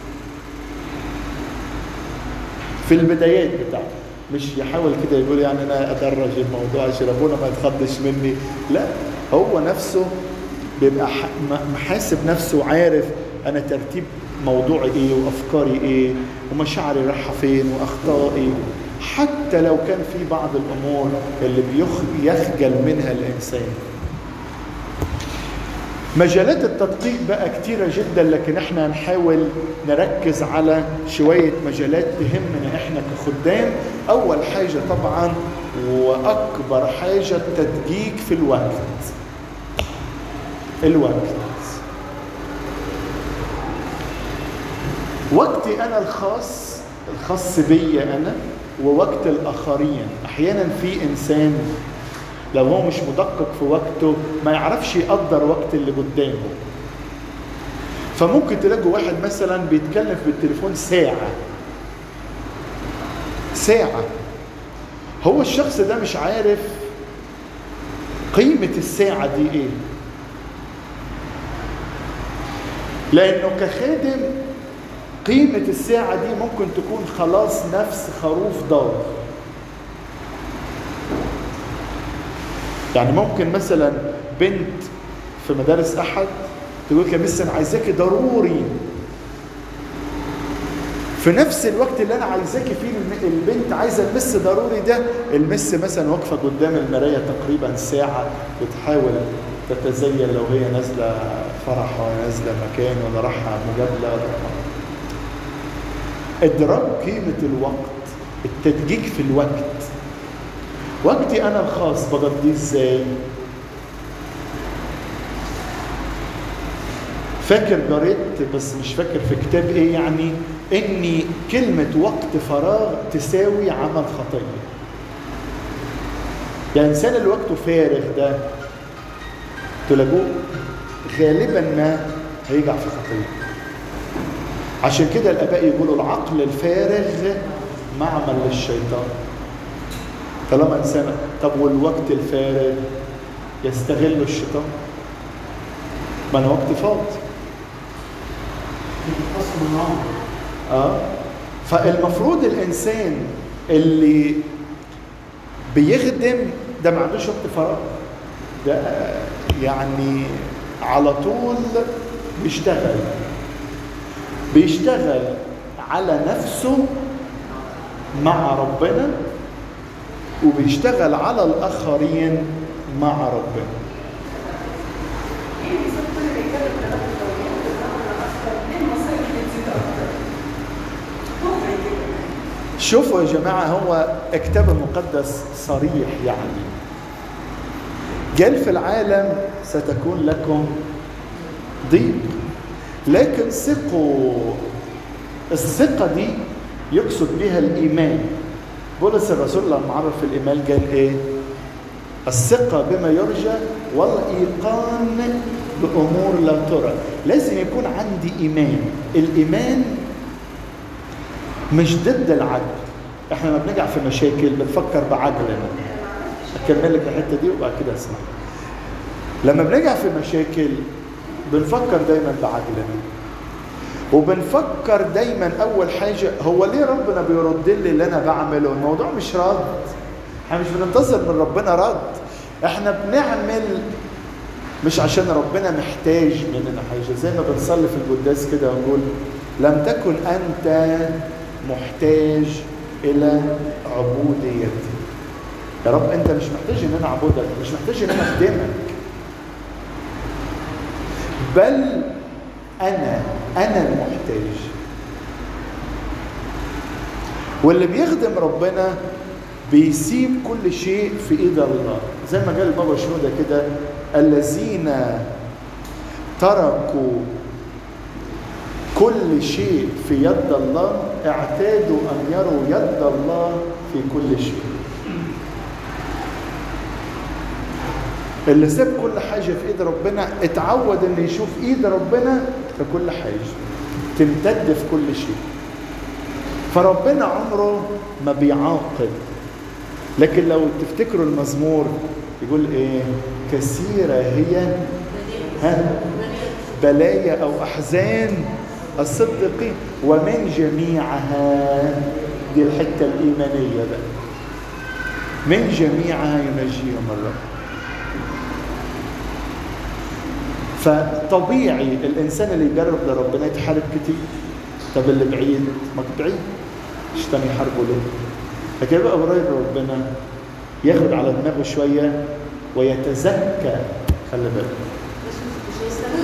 في البدايات بتاعته مش يحاول كده يقول يعني انا ادرج الموضوع عشان ابونا ما يتخضش مني لا هو نفسه بيبقى محاسب نفسه وعارف انا ترتيب موضوعي ايه وافكاري ايه ومشاعري رايحه فين واخطائي حتى لو كان في بعض الامور اللي بيخجل منها الانسان مجالات التدقيق بقى كتيرة جدا لكن احنا هنحاول نركز على شوية مجالات تهمنا احنا كخدام أول حاجة طبعا وأكبر حاجة التدقيق في الوقت الوقت وقتي أنا الخاص الخاص بي أنا ووقت الآخرين أحيانا في إنسان لو هو مش مدقق في وقته ما يعرفش يقدر وقت اللي قدامه فممكن تلاقوا واحد مثلا بيتكلم بالتليفون ساعة ساعة هو الشخص ده مش عارف قيمة الساعة دي ايه لأنه كخادم قيمة الساعة دي ممكن تكون خلاص نفس خروف ضار يعني ممكن مثلا بنت في مدارس احد تقول لك يا مس انا عايزاكي ضروري في نفس الوقت اللي انا عايزاكي فيه الم- البنت عايزه المس ضروري ده المس مثلا واقفه قدام المرايه تقريبا ساعه بتحاول تتزين لو هي نازله فرح ولا نازله مكان ولا رايحه مجادله ولا رايحة. ادراك قيمه الوقت التدقيق في الوقت وقتي انا الخاص بقضيه ازاي فاكر قريت بس مش فاكر في كتاب ايه يعني اني كلمة وقت فراغ تساوي عمل خطية يعني الانسان اللي وقته فارغ ده تلاقوه غالبا ما هيقع في خطية عشان كده الاباء يقولوا العقل الفارغ معمل للشيطان طالما انسان طب والوقت الفارغ يستغل الشيطان ما انا وقت فاضي قسم العمر اه فالمفروض الانسان اللي بيخدم ده ما عندوش وقت فراغ ده يعني على طول بيشتغل بيشتغل على نفسه مع ربنا وبيشتغل على الاخرين مع ربنا يعني صرت كل اللي يتكلم كلام الدولية والزمن أكثر من مصاري بتزيد أكثر. هو زي كده. شوفوا يا جماعة هو الكتاب المقدس صريح يعني قال في العالم ستكون لكم ضيق لكن ثقوا الثقة دي يقصد بها الإيمان بولس الرسول لما عرف الإيمان قال إيه الثقة بما يرجى والإيقان بأمور لا ترى لازم يكون عندي إيمان الإيمان مش ضد العدل احنا لما بنقع في مشاكل بنفكر بعقلنا اكمل لك الحته دي وبعد كده اسمع لما بنقع في مشاكل بنفكر دايما بعقلنا وبنفكر دايما اول حاجه هو ليه ربنا بيرد لي اللي انا بعمله الموضوع مش رد احنا مش بننتظر من ربنا رد احنا بنعمل مش عشان ربنا محتاج مننا حاجه زي ما بنصلي في القداس كده ونقول لم تكن انت محتاج الى عبوديتي يا رب انت مش محتاج ان انا اعبدك مش محتاج ان انا اخدمك بل انا انا المحتاج واللي بيخدم ربنا بيسيب كل شيء في ايد الله زي ما قال بابا شنودة كده الذين تركوا كل شيء في يد الله اعتادوا ان يروا يد الله في كل شيء اللي ساب كل حاجه في ايد ربنا اتعود ان يشوف ايد ربنا في كل حاجه تمتد في كل شيء فربنا عمره ما بيعاقب لكن لو تفتكروا المزمور يقول ايه كثيره هي ها بلايا او احزان الصديقين ومن جميعها دي الحته الايمانيه بقى من جميعها ينجيهم الرب فطبيعي الانسان اللي يجرب لربنا يتحارب كتير طب اللي بعيد ما بعيد الشيطان يحاربه ليه لكن يبقى قريب ربنا ياخد على دماغه شويه ويتزكى خلي بالك مش مش هيستمر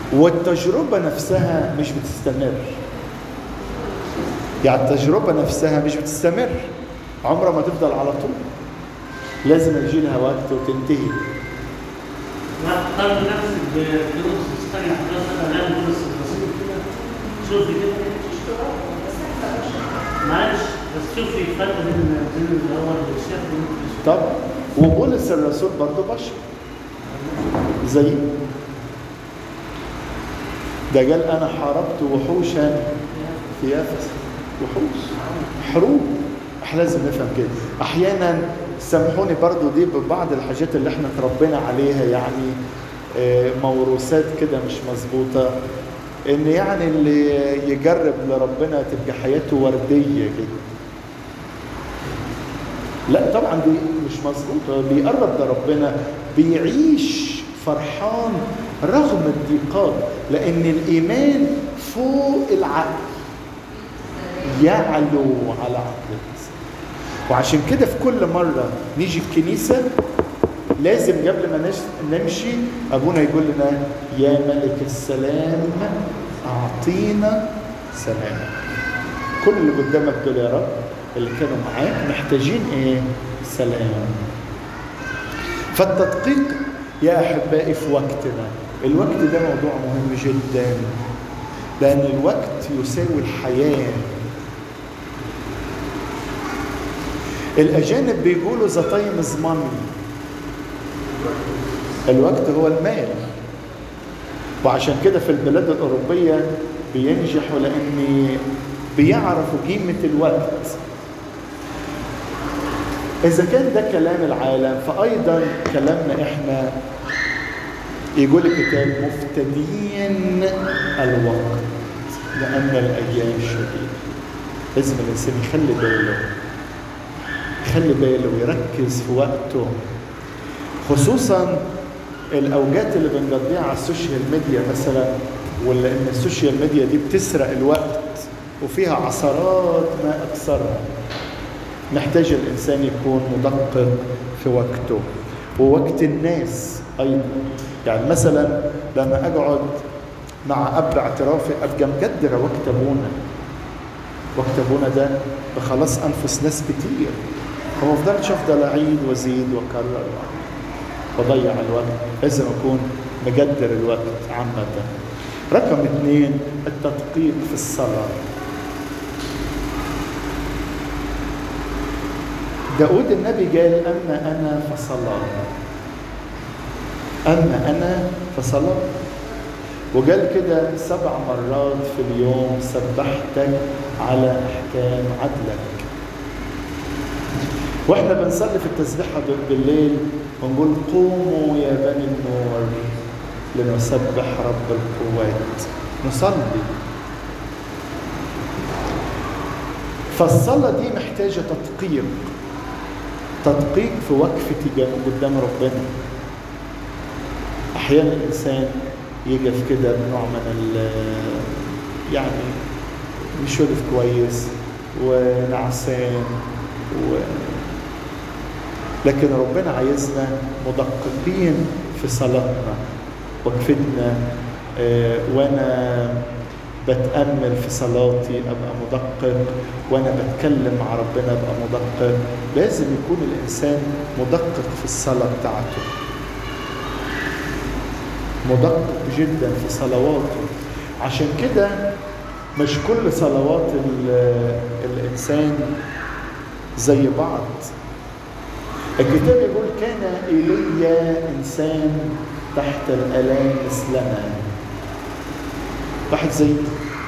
والتجربة نفسها مش بتستمر يعني التجربة نفسها مش بتستمر عمرها ما تفضل على طول لازم يجي لها وقت وتنتهي قارن نفسك بدروس تستني حضرتك الان درس الرسول كده شوفي كده معلش بس شوفي الفرق بين بين اللي هو الشيخ والشيخ طب وبولس الرسول برضه بشر زي ده قال انا حاربت وحوشا في افس وحوش حروب احنا لازم نفهم كده احيانا سامحوني برضو دي ببعض الحاجات اللي احنا تربينا عليها يعني آه، موروثات كده مش مظبوطه ان يعني اللي يجرب لربنا تبقى حياته ورديه كده لا طبعا دي مش مظبوطه بيقرب لربنا بيعيش فرحان رغم الضيقات لان الايمان فوق العقل يعلو على عقل الانسان وعشان كده في كل مره نيجي الكنيسه لازم قبل ما نش- نمشي ابونا يقول لنا يا ملك السلام اعطينا سلام كل اللي قدامك دول يا رب اللي كانوا معاك محتاجين ايه سلام فالتدقيق يا احبائي في وقتنا الوقت ده موضوع مهم جدا لان الوقت يساوي الحياه الاجانب بيقولوا ذا تايم از ماني الوقت هو المال وعشان كده في البلاد الاوروبيه بينجحوا لان بيعرفوا قيمه الوقت اذا كان ده كلام العالم فايضا كلامنا احنا يقول الكتاب مفتدين الوقت لان الايام شديده لازم الانسان يخلي باله يخلي باله ويركز في وقته خصوصا الاوجات اللي بنقضيها على السوشيال ميديا مثلا ولا ان السوشيال ميديا دي بتسرق الوقت وفيها عثرات ما اكثرها محتاج الانسان يكون مدقق في وقته ووقت الناس ايضا يعني مثلا لما اقعد مع اب اعترافي ابقى مقدره وقت ابونا وقت ابونا ده بخلص انفس ناس كتير فما افضلش افضل اعيد وازيد واكرر وضيع الوقت لازم اكون مقدر الوقت عامة رقم اثنين التدقيق في الصلاة داود النبي قال أما أنا فصلاة أما أنا فصلاة وقال كده سبع مرات في اليوم سبحتك على أحكام عدلك واحنا بنصلي في التسبيحة بالليل ونقول قوموا يا بني النور لنسبح رب القوات نصلي فالصلاة دي محتاجة تدقيق تدقيق في وقفتي قدام ربنا أحيانا الإنسان يقف كده بنوع من ال يعني مش واقف كويس ونعسان و لكن ربنا عايزنا مدققين في صلاتنا وقفتنا آه، وانا بتامل في صلاتي ابقى مدقق وانا بتكلم مع ربنا ابقى مدقق لازم يكون الانسان مدقق في الصلاه بتاعته مدقق جدا في صلواته عشان كده مش كل صلوات ال- الانسان زي بعض الكتاب يقول كان ايليا انسان تحت الالام مثلنا واحد زي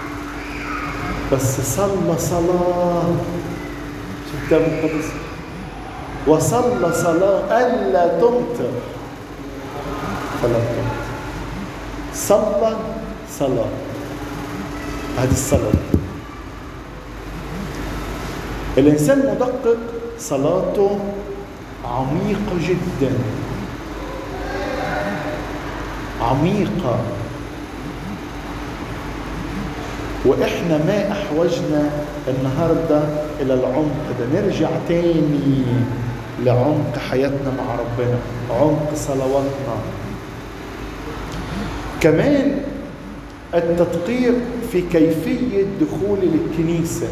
بس صلى صلاه في الكتاب المقدس وصلى صلاه الا تمطر فلا تمطر صلى صلاه هذه الصلاه الانسان مدقق صلاته عميقة جدا عميقة وإحنا ما أحوجنا النهاردة إلى العمق ده نرجع تاني لعمق حياتنا مع ربنا عمق صلواتنا كمان التدقيق في كيفية دخولي للكنيسة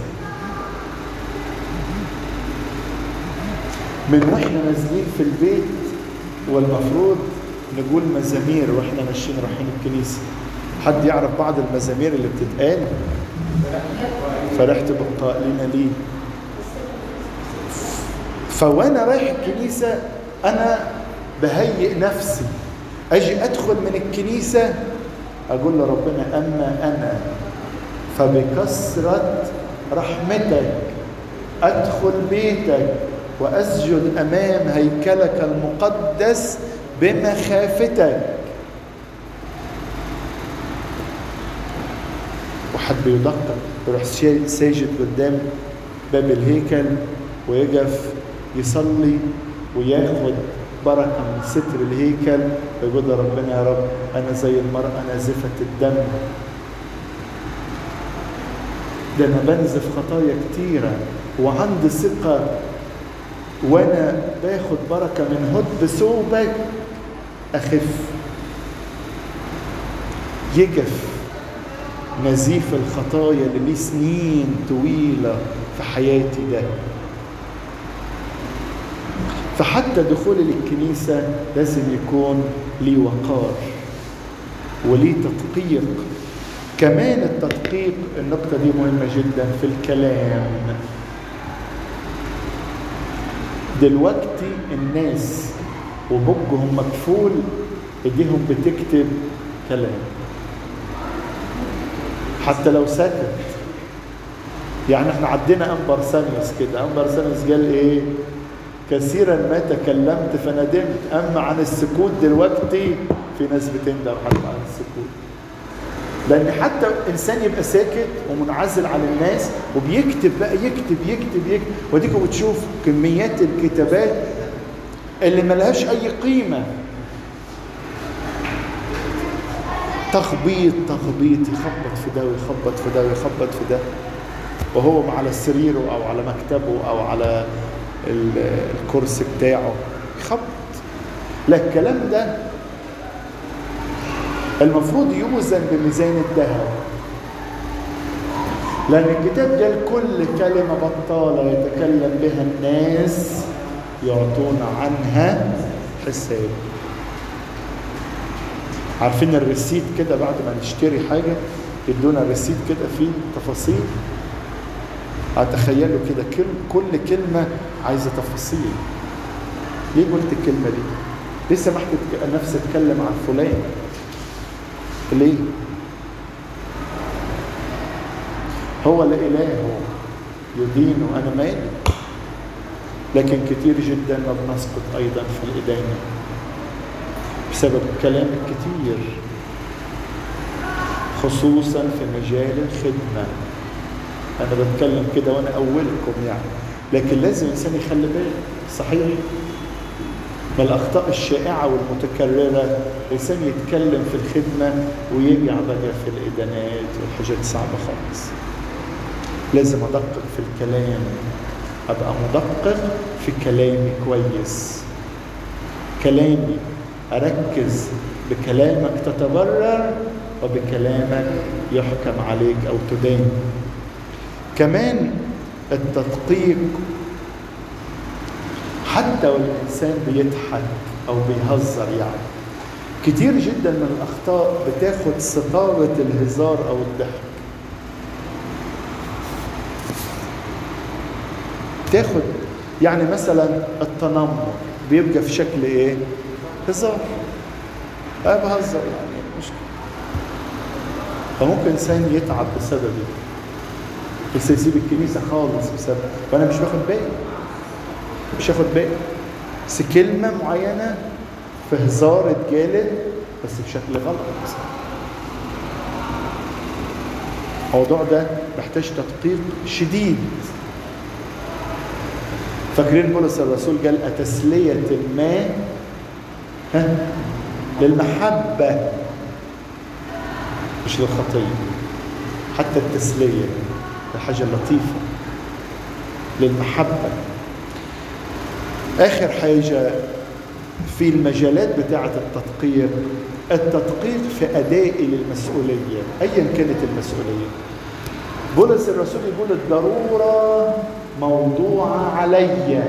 من واحنا نازلين في البيت والمفروض نقول مزامير واحنا ماشيين رايحين الكنيسة حد يعرف بعض المزامير اللي بتتقال فرحت بالقائلين لي فوانا رايح الكنيسة انا بهيئ نفسي اجي ادخل من الكنيسة اقول لربنا اما انا فبكثرة رحمتك ادخل بيتك واسجد امام هيكلك المقدس بمخافتك وحد بيدقق يروح شا- ساجد قدام باب الهيكل ويقف يصلي وياخد بركة من ستر الهيكل ويقول لربنا يا رب أنا زي المرأة نازفة الدم ده أنا بنزف خطايا كتيرة وعندي ثقة وأنا باخد بركة من هد ثوبك أخف يقف نزيف الخطايا اللي ليه سنين طويلة في حياتي ده فحتى دخولي للكنيسة لازم يكون لي وقار ولي تدقيق كمان التدقيق النقطة دي مهمة جدا في الكلام دلوقتي الناس وبقهم مكفول ايديهم بتكتب كلام حتى لو سكت يعني احنا عدينا انبر سانيوس كده انبر سانيوس قال ايه كثيرا ما تكلمت فندمت اما عن السكوت دلوقتي في ناس بتندم حتى عن السكوت لان حتى انسان يبقى ساكت ومنعزل عن الناس وبيكتب بقى يكتب يكتب يكتب وديكوا بتشوف كميات الكتابات اللي ملهاش اي قيمه تخبيط تخبيط يخبط في ده ويخبط في ده ويخبط في ده وهو على سريره او على مكتبه او على ال- الكرسي بتاعه يخبط لا الكلام ده المفروض يوزن بميزان الذهب لأن الكتاب قال كل كلمة بطالة يتكلم بها الناس يعطون عنها حساب عارفين الريسيت كده بعد ما نشتري حاجة يدونا الريسيت كده فيه تفاصيل هتخيلوا كده كل كل كلمة عايزة تفاصيل ليه قلت الكلمة دي؟ ليه سمحت تك- نفسي اتكلم عن فلان؟ ليه؟ هو لا إله يدين وأنا مالي لكن كتير جدا ما بنسقط أيضا في الإدانة بسبب الكلام الكتير خصوصا في مجال الخدمة أنا بتكلم كده وأنا أولكم يعني لكن لازم الإنسان يخلي باله صحيح ما الأخطاء الشائعة والمتكررة الإنسان يتكلم في الخدمة ويقع بقى في الإدانات والحاجات صعبة خالص لازم أدقق في الكلام أبقى مدقق في كلامي كويس كلامي أركز بكلامك تتبرر وبكلامك يحكم عليك أو تدين كمان التدقيق حتى والإنسان بيضحك أو بيهزر يعني كتير جدا من الأخطاء بتاخد ستارة الهزار أو الضحك تاخد يعني مثلا التنمر بيبقى في شكل ايه؟ هزار أنا بهزر يعني مشكلة فممكن إنسان يتعب بسببه بس يسيب الكنيسة خالص بسبب وأنا مش باخد بالي مش هاخد بالي بس كلمة معينة في هزار اتجالت بس بشكل غلط الموضوع ده محتاج تدقيق شديد فاكرين بولس الرسول قال أتسلية ما ها للمحبة مش للخطية حتى التسلية ده حاجة لطيفة للمحبة آخر حاجة في المجالات بتاعة التدقيق التدقيق في أدائي للمسؤولية أيا كانت المسؤولية بولس الرسول يقول الضرورة موضوعة علي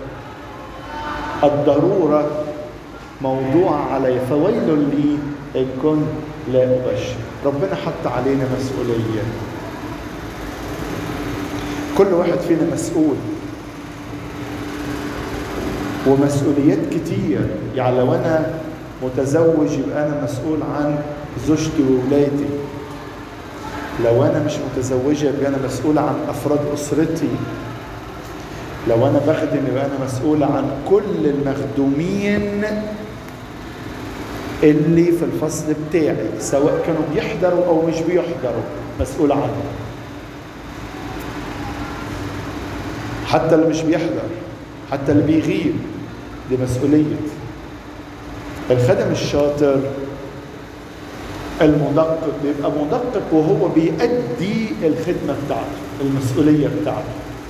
الضرورة موضوعة علي فويل لي إن كنت لا أبشر ربنا حط علينا مسؤولية كل واحد فينا مسؤول ومسؤوليات كتير يعني لو أنا متزوج يبقى أنا مسؤول عن زوجتي وولادي لو أنا مش متزوجة يبقى أنا مسؤول عن أفراد أسرتي لو أنا بخدم يبقى أنا مسؤول عن كل المخدومين اللي في الفصل بتاعي سواء كانوا بيحضروا أو مش بيحضروا مسؤول عنهم حتى اللي مش بيحضر حتى اللي بيغيب دي مسؤولية الخدم الشاطر المدقق بيبقى مدقق وهو بيأدي الخدمة بتاعته المسؤولية بتاعته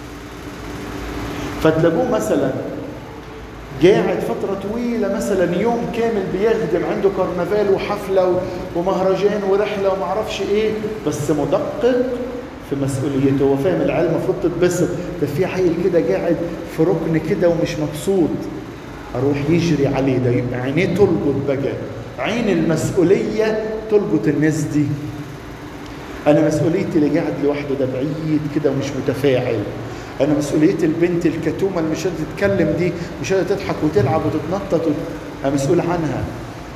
فتلاقوه مثلا قاعد فترة طويلة مثلا يوم كامل بيخدم عنده كرنفال وحفلة ومهرجان ورحلة ومعرفش ايه بس مدقق في مسؤوليته هو فاهم العيال المفروض تتبسط ده في عيل كده قاعد في ركن كده ومش مبسوط اروح يجري عليه ده يبقى عينيه تلقط بقى عين المسؤولية تلقط الناس دي انا مسؤوليتي اللي قاعد لوحده ده بعيد كده ومش متفاعل انا مسؤوليتي البنت الكتومه اللي مش قادره تتكلم دي مش قادره تضحك وتلعب وتتنطط وت... انا مسؤول عنها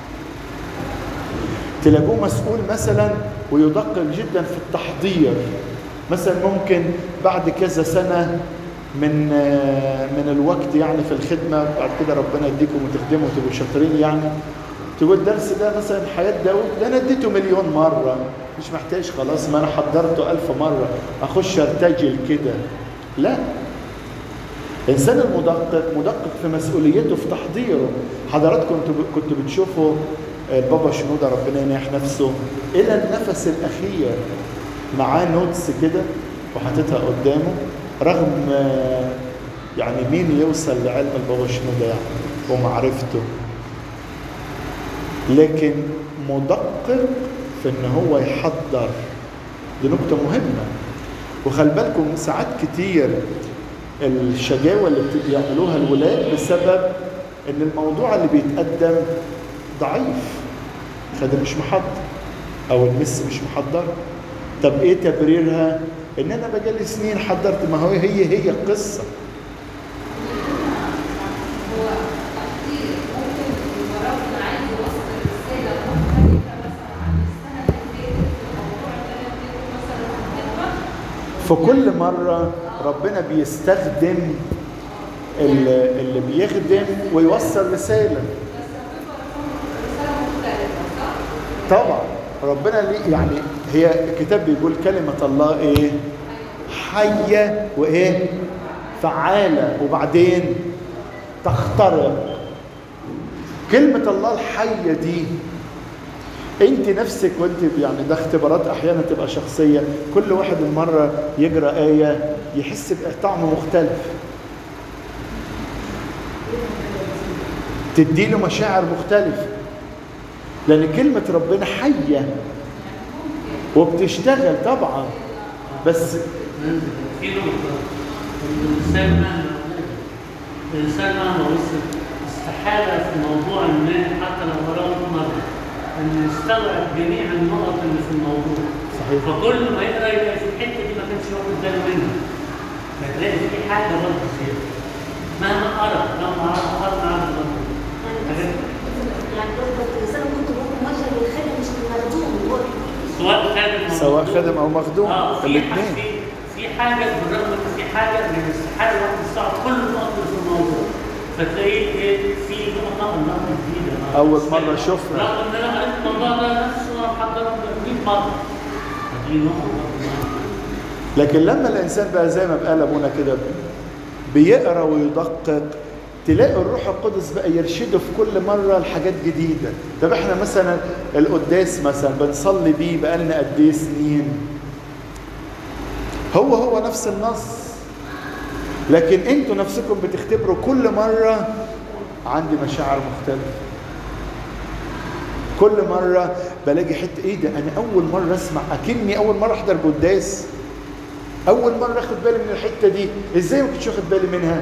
تلاقوه مسؤول مثلا ويدقق جدا في التحضير مثلا ممكن بعد كذا سنه من من الوقت يعني في الخدمه بعد كده ربنا يديكم وتخدموا وتبقوا شاطرين يعني تقول الدرس ده مثلا حياه داود ده انا اديته مليون مره مش محتاج خلاص ما انا حضرته ألف مره اخش ارتجل كده لا الانسان المدقق مدقق في مسؤوليته في تحضيره حضراتكم كنتوا بتشوفوا البابا شنودة ربنا ينيح نفسه الى النفس الاخير معاه نوتس كده وحاططها قدامه رغم يعني مين يوصل لعلم البابا شنودة يعني ومعرفته لكن مدقق في ان هو يحضر دي نقطة مهمة وخلي بالكم ساعات كتير الشجاوة اللي بيعملوها الولاد بسبب ان الموضوع اللي بيتقدم ضعيف خادم مش محضر او المس مش محضر طب ايه تبريرها ان انا بقالي سنين حضرت ما هو هي هي القصه في كل مرة ربنا بيستخدم اللي بيخدم ويوصل رسالة طبعا ربنا ليه يعني هي الكتاب بيقول كلمة الله ايه حية وايه فعالة وبعدين تخترق كلمة الله الحية دي انت نفسك وانت يعني ده اختبارات احيانا تبقى شخصيه كل واحد مره يقرا ايه يحس بطعم مختلف تديله مشاعر مختلفه لان كلمه ربنا حيه وبتشتغل طبعا بس في نقطة الإنسان مهما الإنسان مهما وصل استحالة في موضوع ما حتى لو وراه مرة أن يستوعب جميع النقط اللي في الموضوع صحيح فكل ما يقرا يلاقي في الحتة دي ما كانش واخد باله منها هتلاقي في حاجة برضه زيادة مهما قرا مهما قرا عنه برضه حاجات يعني برضه الانسان كنت ممكن موجه للخدم مش للمخدوم اللي هو سواء خادم أو سواء مخدوم. خادم او مخدوم اه في ح- الاثنين في في حاجه بالرغم ان في حاجه من استحاله الواحد يستوعب كل النقط اللي في الموضوع فتلاقيه ايه في نقطه نقطه جديده آه. أول مرة شفنا. رغم ان انا قريت الموضوع ده نفسه وانا محضره 100 مره دي نقطه لكن لما الانسان بقى زي ما بقال ابونا كده بيقرا ويدقق تلاقي الروح القدس بقى يرشده في كل مره لحاجات جديده طب احنا مثلا القداس مثلا بنصلي بيه بقالنا قد ايه سنين هو هو نفس النص لكن انتوا نفسكم بتختبروا كل مره عندي مشاعر مختلفه كل مره بلاقي حته ايه ده انا اول مره اسمع اكني اول مره احضر قداس اول مره اخد بالي من الحته دي ازاي ما كنتش واخد بالي منها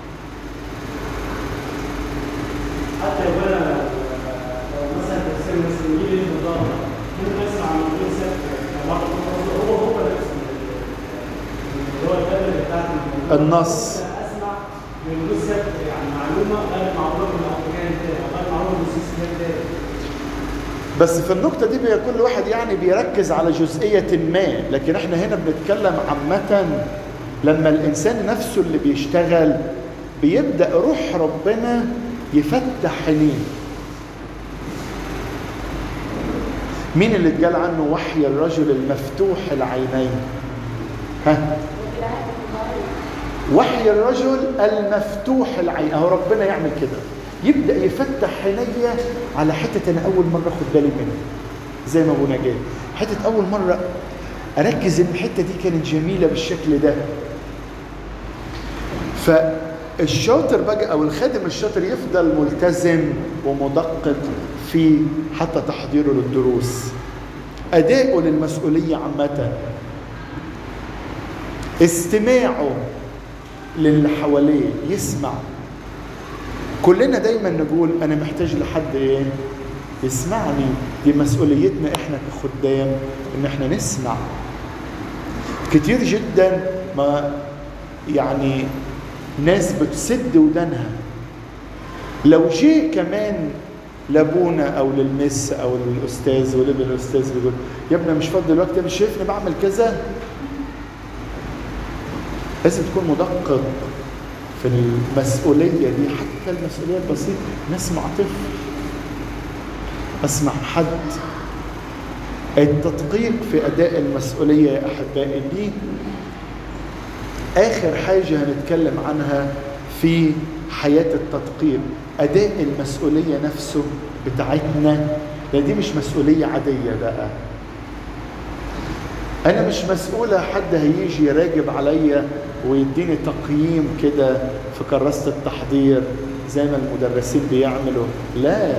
حتى لو انا لو مثلا تفسير مثلا يجي لي المضارع ممكن اسمع عن موضوع سبت هو هو نفس اللي هو الكلمه بتاعت النص. اسمع من موضوع سبت يعني معلومه غير معلومه من الافريقيان تاني او غير معلومه من السيسيان تاني بس في النقطة دي بيبقى كل واحد يعني بيركز على جزئية ما لكن احنا هنا بنتكلم عامة لما الإنسان نفسه اللي بيشتغل بيبدأ روح ربنا يفتح عينيه مين اللي اتقال عنه وحي الرجل المفتوح العينين ها وحي الرجل المفتوح العين اهو ربنا يعمل كده يبدا يفتح عينيا على حته انا اول مره اخد بالي منها زي ما ابونا جاي حته اول مره اركز ان الحته دي كانت جميله بالشكل ده فالشاطر بقى او الخادم الشاطر يفضل ملتزم ومدقق في حتى تحضيره للدروس اداؤه للمسؤوليه عامه استماعه للي حواليه يسمع كلنا دايما نقول انا محتاج لحد ايه يسمعني دي مسؤوليتنا احنا كخدام ان احنا نسمع كتير جدا ما يعني ناس بتسد ودانها لو جه كمان لابونا او للمس او للاستاذ ولابن الاستاذ بيقول يا ابني مش فاضي دلوقتي مش شايفني بعمل كذا لازم تكون مدقق في المسؤولية دي حتى المسؤولية البسيطة نسمع طفل أسمع حد التدقيق في أداء المسؤولية يا أحبائي دي آخر حاجة هنتكلم عنها في حياة التدقيق أداء المسؤولية نفسه بتاعتنا لأن دي مش مسؤولية عادية بقى أنا مش مسؤولة حد هيجي يراقب عليا ويديني تقييم كده في كراسة التحضير زي ما المدرسين بيعملوا لا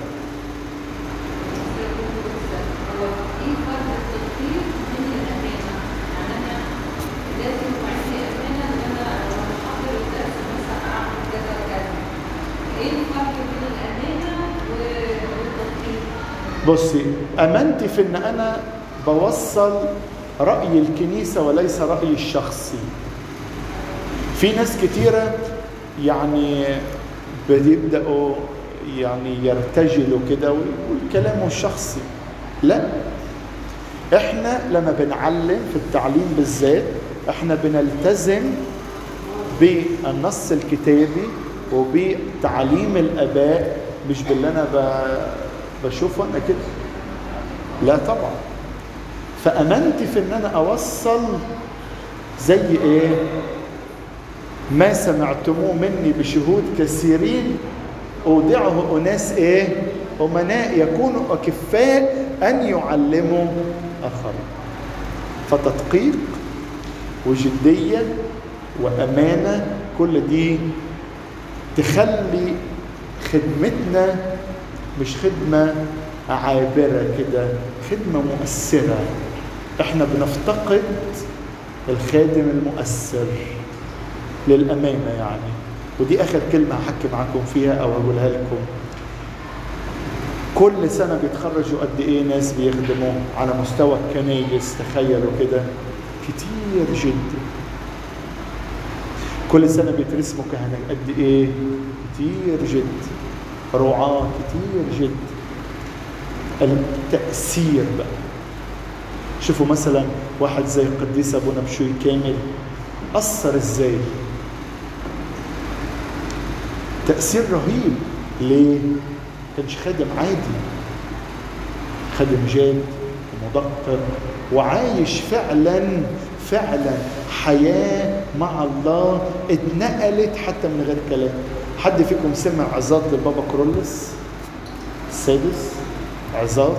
هو في فرق التطبيق من الامانه يعني انا لازم يبقى عندي امانه ان انا لما احضر الدرس مثلا اعمل كذا وكذا ايه الفرق بين الامانه والتطبيق؟ بصي أمانتي في إن أنا بوصل رأي الكنيسة وليس رأيي الشخصي في ناس كتيرة يعني بيبدأوا يعني يرتجلوا كده ويقول كلامه الشخصي لا احنا لما بنعلم في التعليم بالذات احنا بنلتزم بالنص الكتابي وبتعليم الاباء مش باللي انا ب- بشوفه انا كده لا طبعا فامنتي في ان انا اوصل زي ايه ما سمعتموه مني بشهود كثيرين اودعه اناس ايه امناء يكونوا اكفاء ان يعلموا اخرين فتدقيق وجديه وامانه كل دي تخلي خدمتنا مش خدمه عابره كده خدمه مؤثره احنا بنفتقد الخادم المؤثر للأمانة يعني ودي آخر كلمة هحكي معاكم فيها أو هقولها لكم كل سنة بيتخرجوا قد إيه ناس بيخدموا على مستوى الكنايس تخيلوا كده كتير جدا كل سنة بيترسموا كهنة قد إيه كتير جدا رعاة كتير جدا التأثير بقى شوفوا مثلا واحد زي القديس أبونا بشوي كامل أثر إزاي تأثير رهيب ليه؟ كانش خادم عادي خادم جاد ومدقق وعايش فعلا فعلا حياة مع الله اتنقلت حتى من غير كلام حد فيكم سمع عظات لبابا كرولس السادس عظات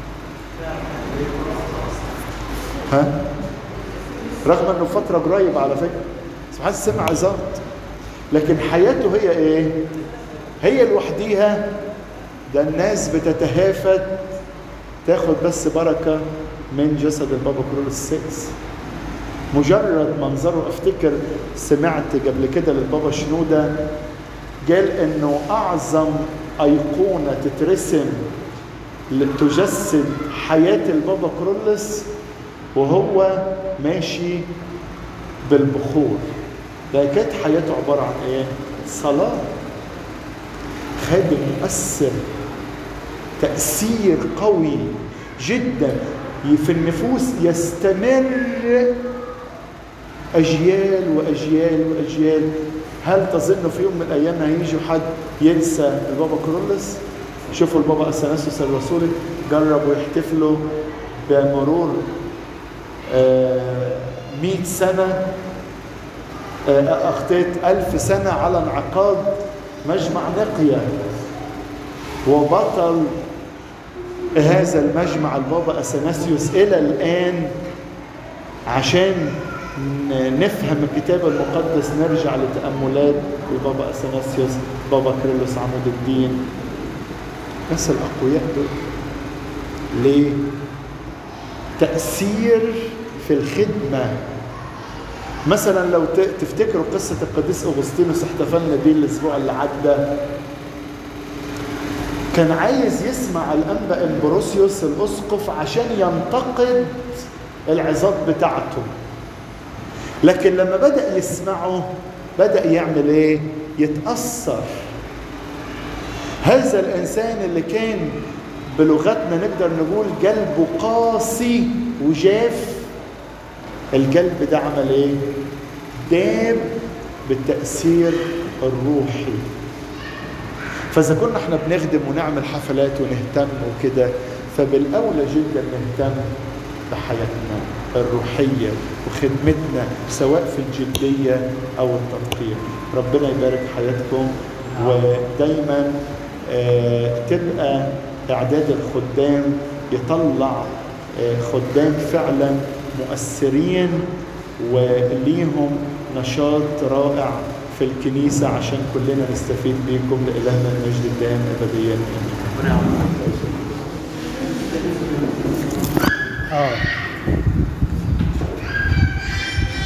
ها رغم انه فتره قريب على فكره بس محدش سمع عظات لكن حياته هي ايه هي لوحديها ده الناس بتتهافت تاخد بس بركة من جسد البابا كرول السادس مجرد منظره افتكر سمعت قبل كده للبابا شنودة قال انه اعظم ايقونة تترسم تجسد حياة البابا كرولس وهو ماشي بالبخور ده كانت حياته عبارة عن ايه؟ صلاة خادم مؤثر تأثير قوي جدا في النفوس يستمر أجيال وأجيال وأجيال هل تظن في يوم من الأيام هيجي حد ينسى البابا كرولس؟ شوفوا البابا أثناسيوس الرسولي جربوا يحتفلوا بمرور آه، مئة سنة آه، أخطيت ألف سنة على انعقاد مجمع نقية وبطل هذا المجمع البابا أثناسيوس إلى الآن عشان ن- نفهم الكتاب المقدس نرجع لتأملات البابا أثناسيوس بابا كيرلس عمود الدين بس الأقوياء دول ليه؟ تأثير في الخدمة مثلا لو ت- تفتكروا قصة القديس أغسطينوس احتفلنا بيه الأسبوع اللي عدى كان عايز يسمع الأنبا إمبروسيوس الأسقف عشان ينتقد العظات بتاعته لكن لما بدأ يسمعه بدأ يعمل إيه؟ يتأثر هذا الإنسان اللي كان بلغتنا نقدر نقول قلبه قاسي وجاف القلب ده عمل ايه؟ داب بالتأثير الروحي فإذا كنا احنا بنخدم ونعمل حفلات ونهتم وكده فبالأولى جدا نهتم بحياتنا الروحية وخدمتنا سواء في الجدية أو التنقية ربنا يبارك حياتكم ودايما آه، تبقى إعداد الخدام يطلع آه، خدام فعلا مؤثرين وليهم نشاط رائع في الكنيسة عشان كلنا نستفيد بيكم لإلهنا المجد الدائم أبديا آمين ربنا يعوضك آه